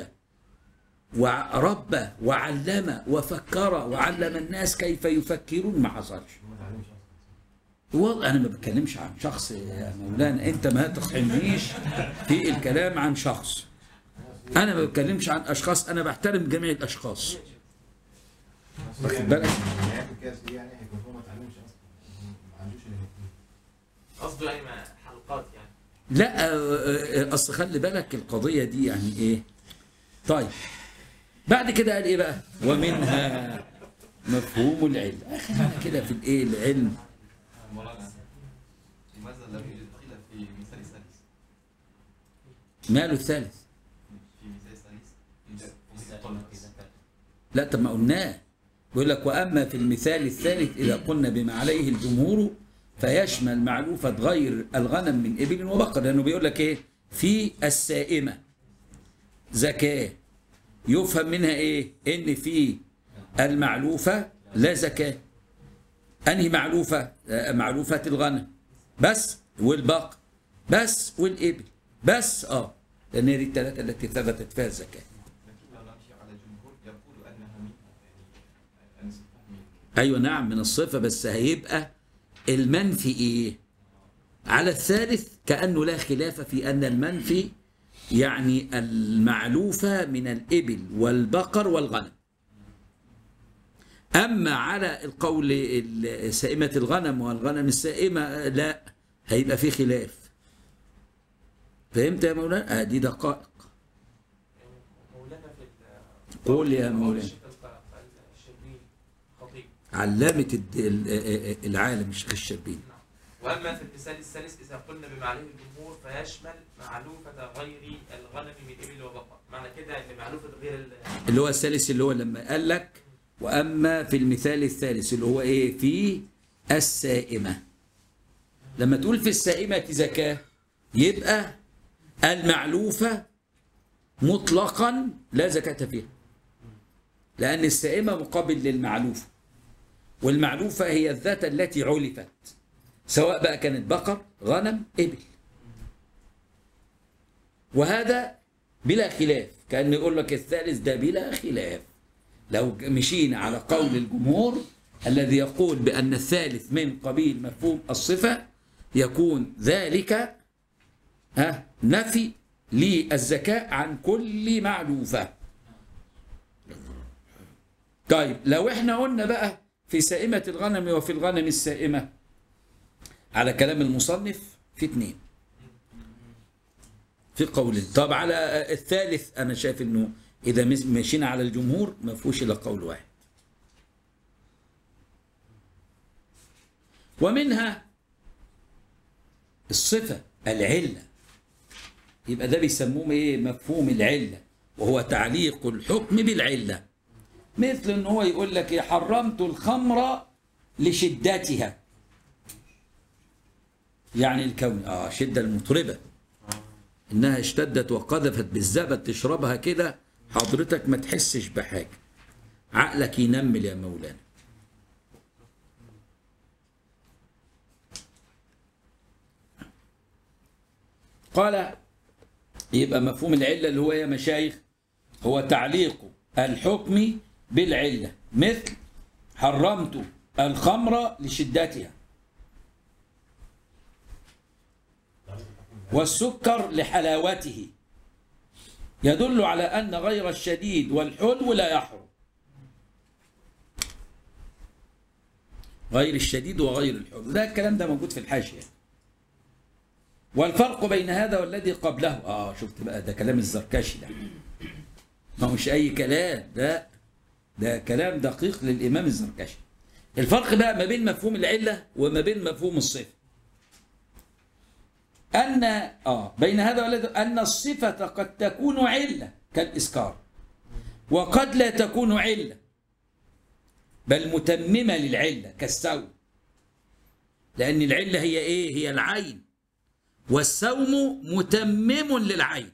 وربى وعلم وفكر وعلم الناس كيف يفكرون ما حصلش والله انا ما بتكلمش عن شخص يا مولانا انت ما تقحمنيش في الكلام عن شخص انا ما بتكلمش عن اشخاص انا بحترم جميع الاشخاص واخد بالك؟ يعني الكاس دي يعني هيكون هو ما اتعلمش اصلا ما عندوش الاثنين قصده يعني ما- حلقات يعني لا آه، آه، اصل خلي بالك القضيه دي يعني ايه طيب بعد كده قال ايه بقى ومنها مفهوم العلم اخر كده في الايه العلم مولانا لماذا لم يوجد خلاف في مثال ثالث؟ ماله الثالث في مثال ثالث في طلب لا طب ما قلناه بيقول لك واما في المثال الثالث اذا قلنا بما عليه الجمهور فيشمل معلوفه غير الغنم من ابل وبقر لانه بيقول لك ايه في السائمه زكاه يفهم منها ايه ان في المعلوفه لا زكاه انهي معلوفه آه، معلوفه الغنم بس والبقر بس والابل بس اه لان هي دي الثلاثه التي ثبتت فيها الزكاه لكن لو نمشي على الجمهور يقول انها منها يعني انسى فهمي ايوه نعم من الصفه بس هيبقى المنفي ايه على الثالث كانه لا خلاف في ان المنفي يعني المعلوفه من الابل والبقر والغنم اما على القول ال- سائمه الغنم والغنم السائمه لا هيبقى في خلاف فهمت يا مولانا آه دي دقائق مولانا في ال- قول يا قول مولانا. الشيخ الق- الشربيني خطيب علامه الد- ال- العالم الشيخ الشربيني واما في المثال الثالث اذا قلنا بما عليه الجمهور فيشمل معلوفه غير الغنم من ابل وبقر معنى كده ان معلوفه غير ال- اللي هو الثالث اللي هو لما قال لك واما في المثال الثالث اللي هو ايه في السائمه لما تقول في السائمه زكاه يبقى المعلوفه مطلقا لا زكاه فيها لان السائمه مقابل للمعلوفه والمعلوفه هي الذات التي علفت سواء بقى كانت بقر غنم ابل وهذا بلا خلاف كأن يقول لك الثالث ده بلا خلاف لو مشينا على قول الجمهور الذي يقول بأن الثالث من قبيل مفهوم الصفة يكون ذلك ها نفي للزكاة عن كل معلوفة طيب لو احنا قلنا بقى في سائمة الغنم وفي الغنم السائمة على كلام المصنف في اتنين في قول طب على الثالث انا شايف انه اذا مس- مشينا على الجمهور ما فيهوش الا قول واحد ومنها الصفه العله يبقى ده بيسموه ايه مفهوم العله وهو تعليق الحكم بالعله مثل ان هو يقول لك إيه حرمت الخمر لشدتها يعني الكون اه شده المطربه انها اشتدت وقذفت بالزبد تشربها كده حضرتك ما تحسش بحاجه عقلك ينمل يا مولانا قال يبقى مفهوم العله اللي هو يا مشايخ هو تعليق الحكم بالعله مثل حرمت الخمر لشدتها والسكر لحلاوته يدل على أن غير الشديد والحلو لا يحرم غير الشديد وغير الحلو ده الكلام ده موجود في الحاشية والفرق بين هذا والذي قبله اه شفت بقى ده كلام الزركشي ده ما هوش اي كلام ده ده كلام دقيق للامام الزركشي الفرق بقى ما بين مفهوم العله وما بين مفهوم الصفه أن آه بين هذا والذي أن الصفة قد تكون علة كالإسكار وقد لا تكون علة بل متممة للعلة كالسوم لأن العلة هي إيه؟ هي العين والسوم متمم للعين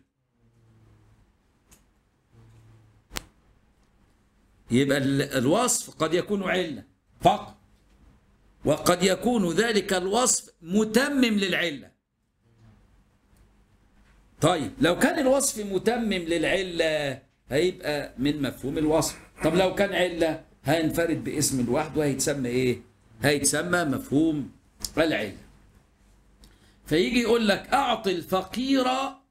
يبقى ال- الوصف قد يكون علة فقط وقد يكون ذلك الوصف متمم للعله طيب لو كان الوصف متمم للعلة هيبقى من مفهوم الوصف طب لو كان علة هينفرد باسم لوحده هيتسمى ايه هيتسمى مفهوم العلة فيجي يقول لك اعطي الفقير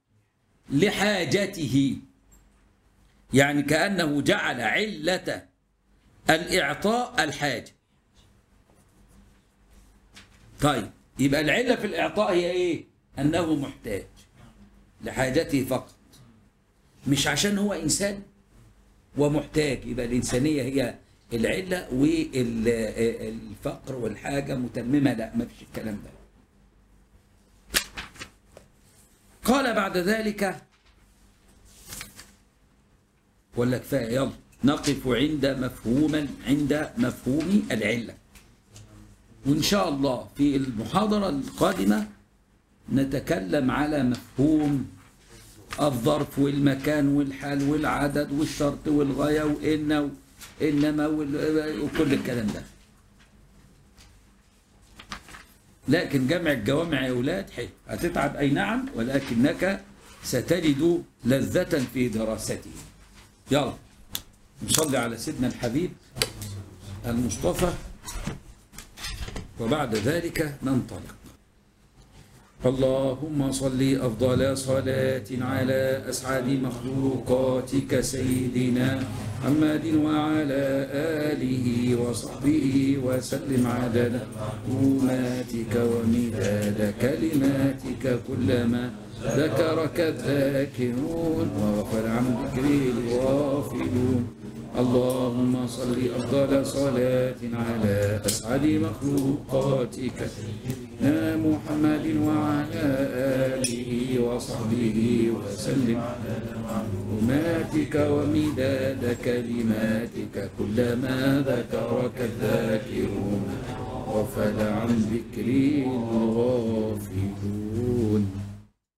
لحاجته يعني كأنه جعل علة الإعطاء الحاجة طيب يبقى العلة في الإعطاء هي إيه؟ أنه محتاج لحاجته فقط مش عشان هو إنسان ومحتاج يبقى الإنسانية هي العلة والفقر والحاجة متممة لا ما فيش الكلام ده قال بعد ذلك ولا كفاية يلا نقف عند مفهوم عند مفهوم العلة وإن شاء الله في المحاضرة القادمة نتكلم على مفهوم الظرف والمكان والحال والعدد والشرط والغاية وإن وإنما وال- وكل الكلام ده لكن جمع الجوامع يا أولاد حلو هتتعب أي نعم ولكنك ستجد لذة في دراسته يلا نصلي على سيدنا الحبيب المصطفى وبعد ذلك ننطلق اللهم صل أفضل صلاة على أسعد مخلوقاتك سيدنا محمد وعلى آله وصحبه وسلم عدد معلوماتك ومداد كلماتك كلما ذكرك الذاكرون وغفل عن ذكره الغافلون اللهم صل أفضل صلاة على أسعد مخلوقاتك سيدنا محمد وعلى آله وصحبه وسلم معلوماتك ومداد كلماتك كلما ذكرك الذاكرون غفل عن ذكري الغافلون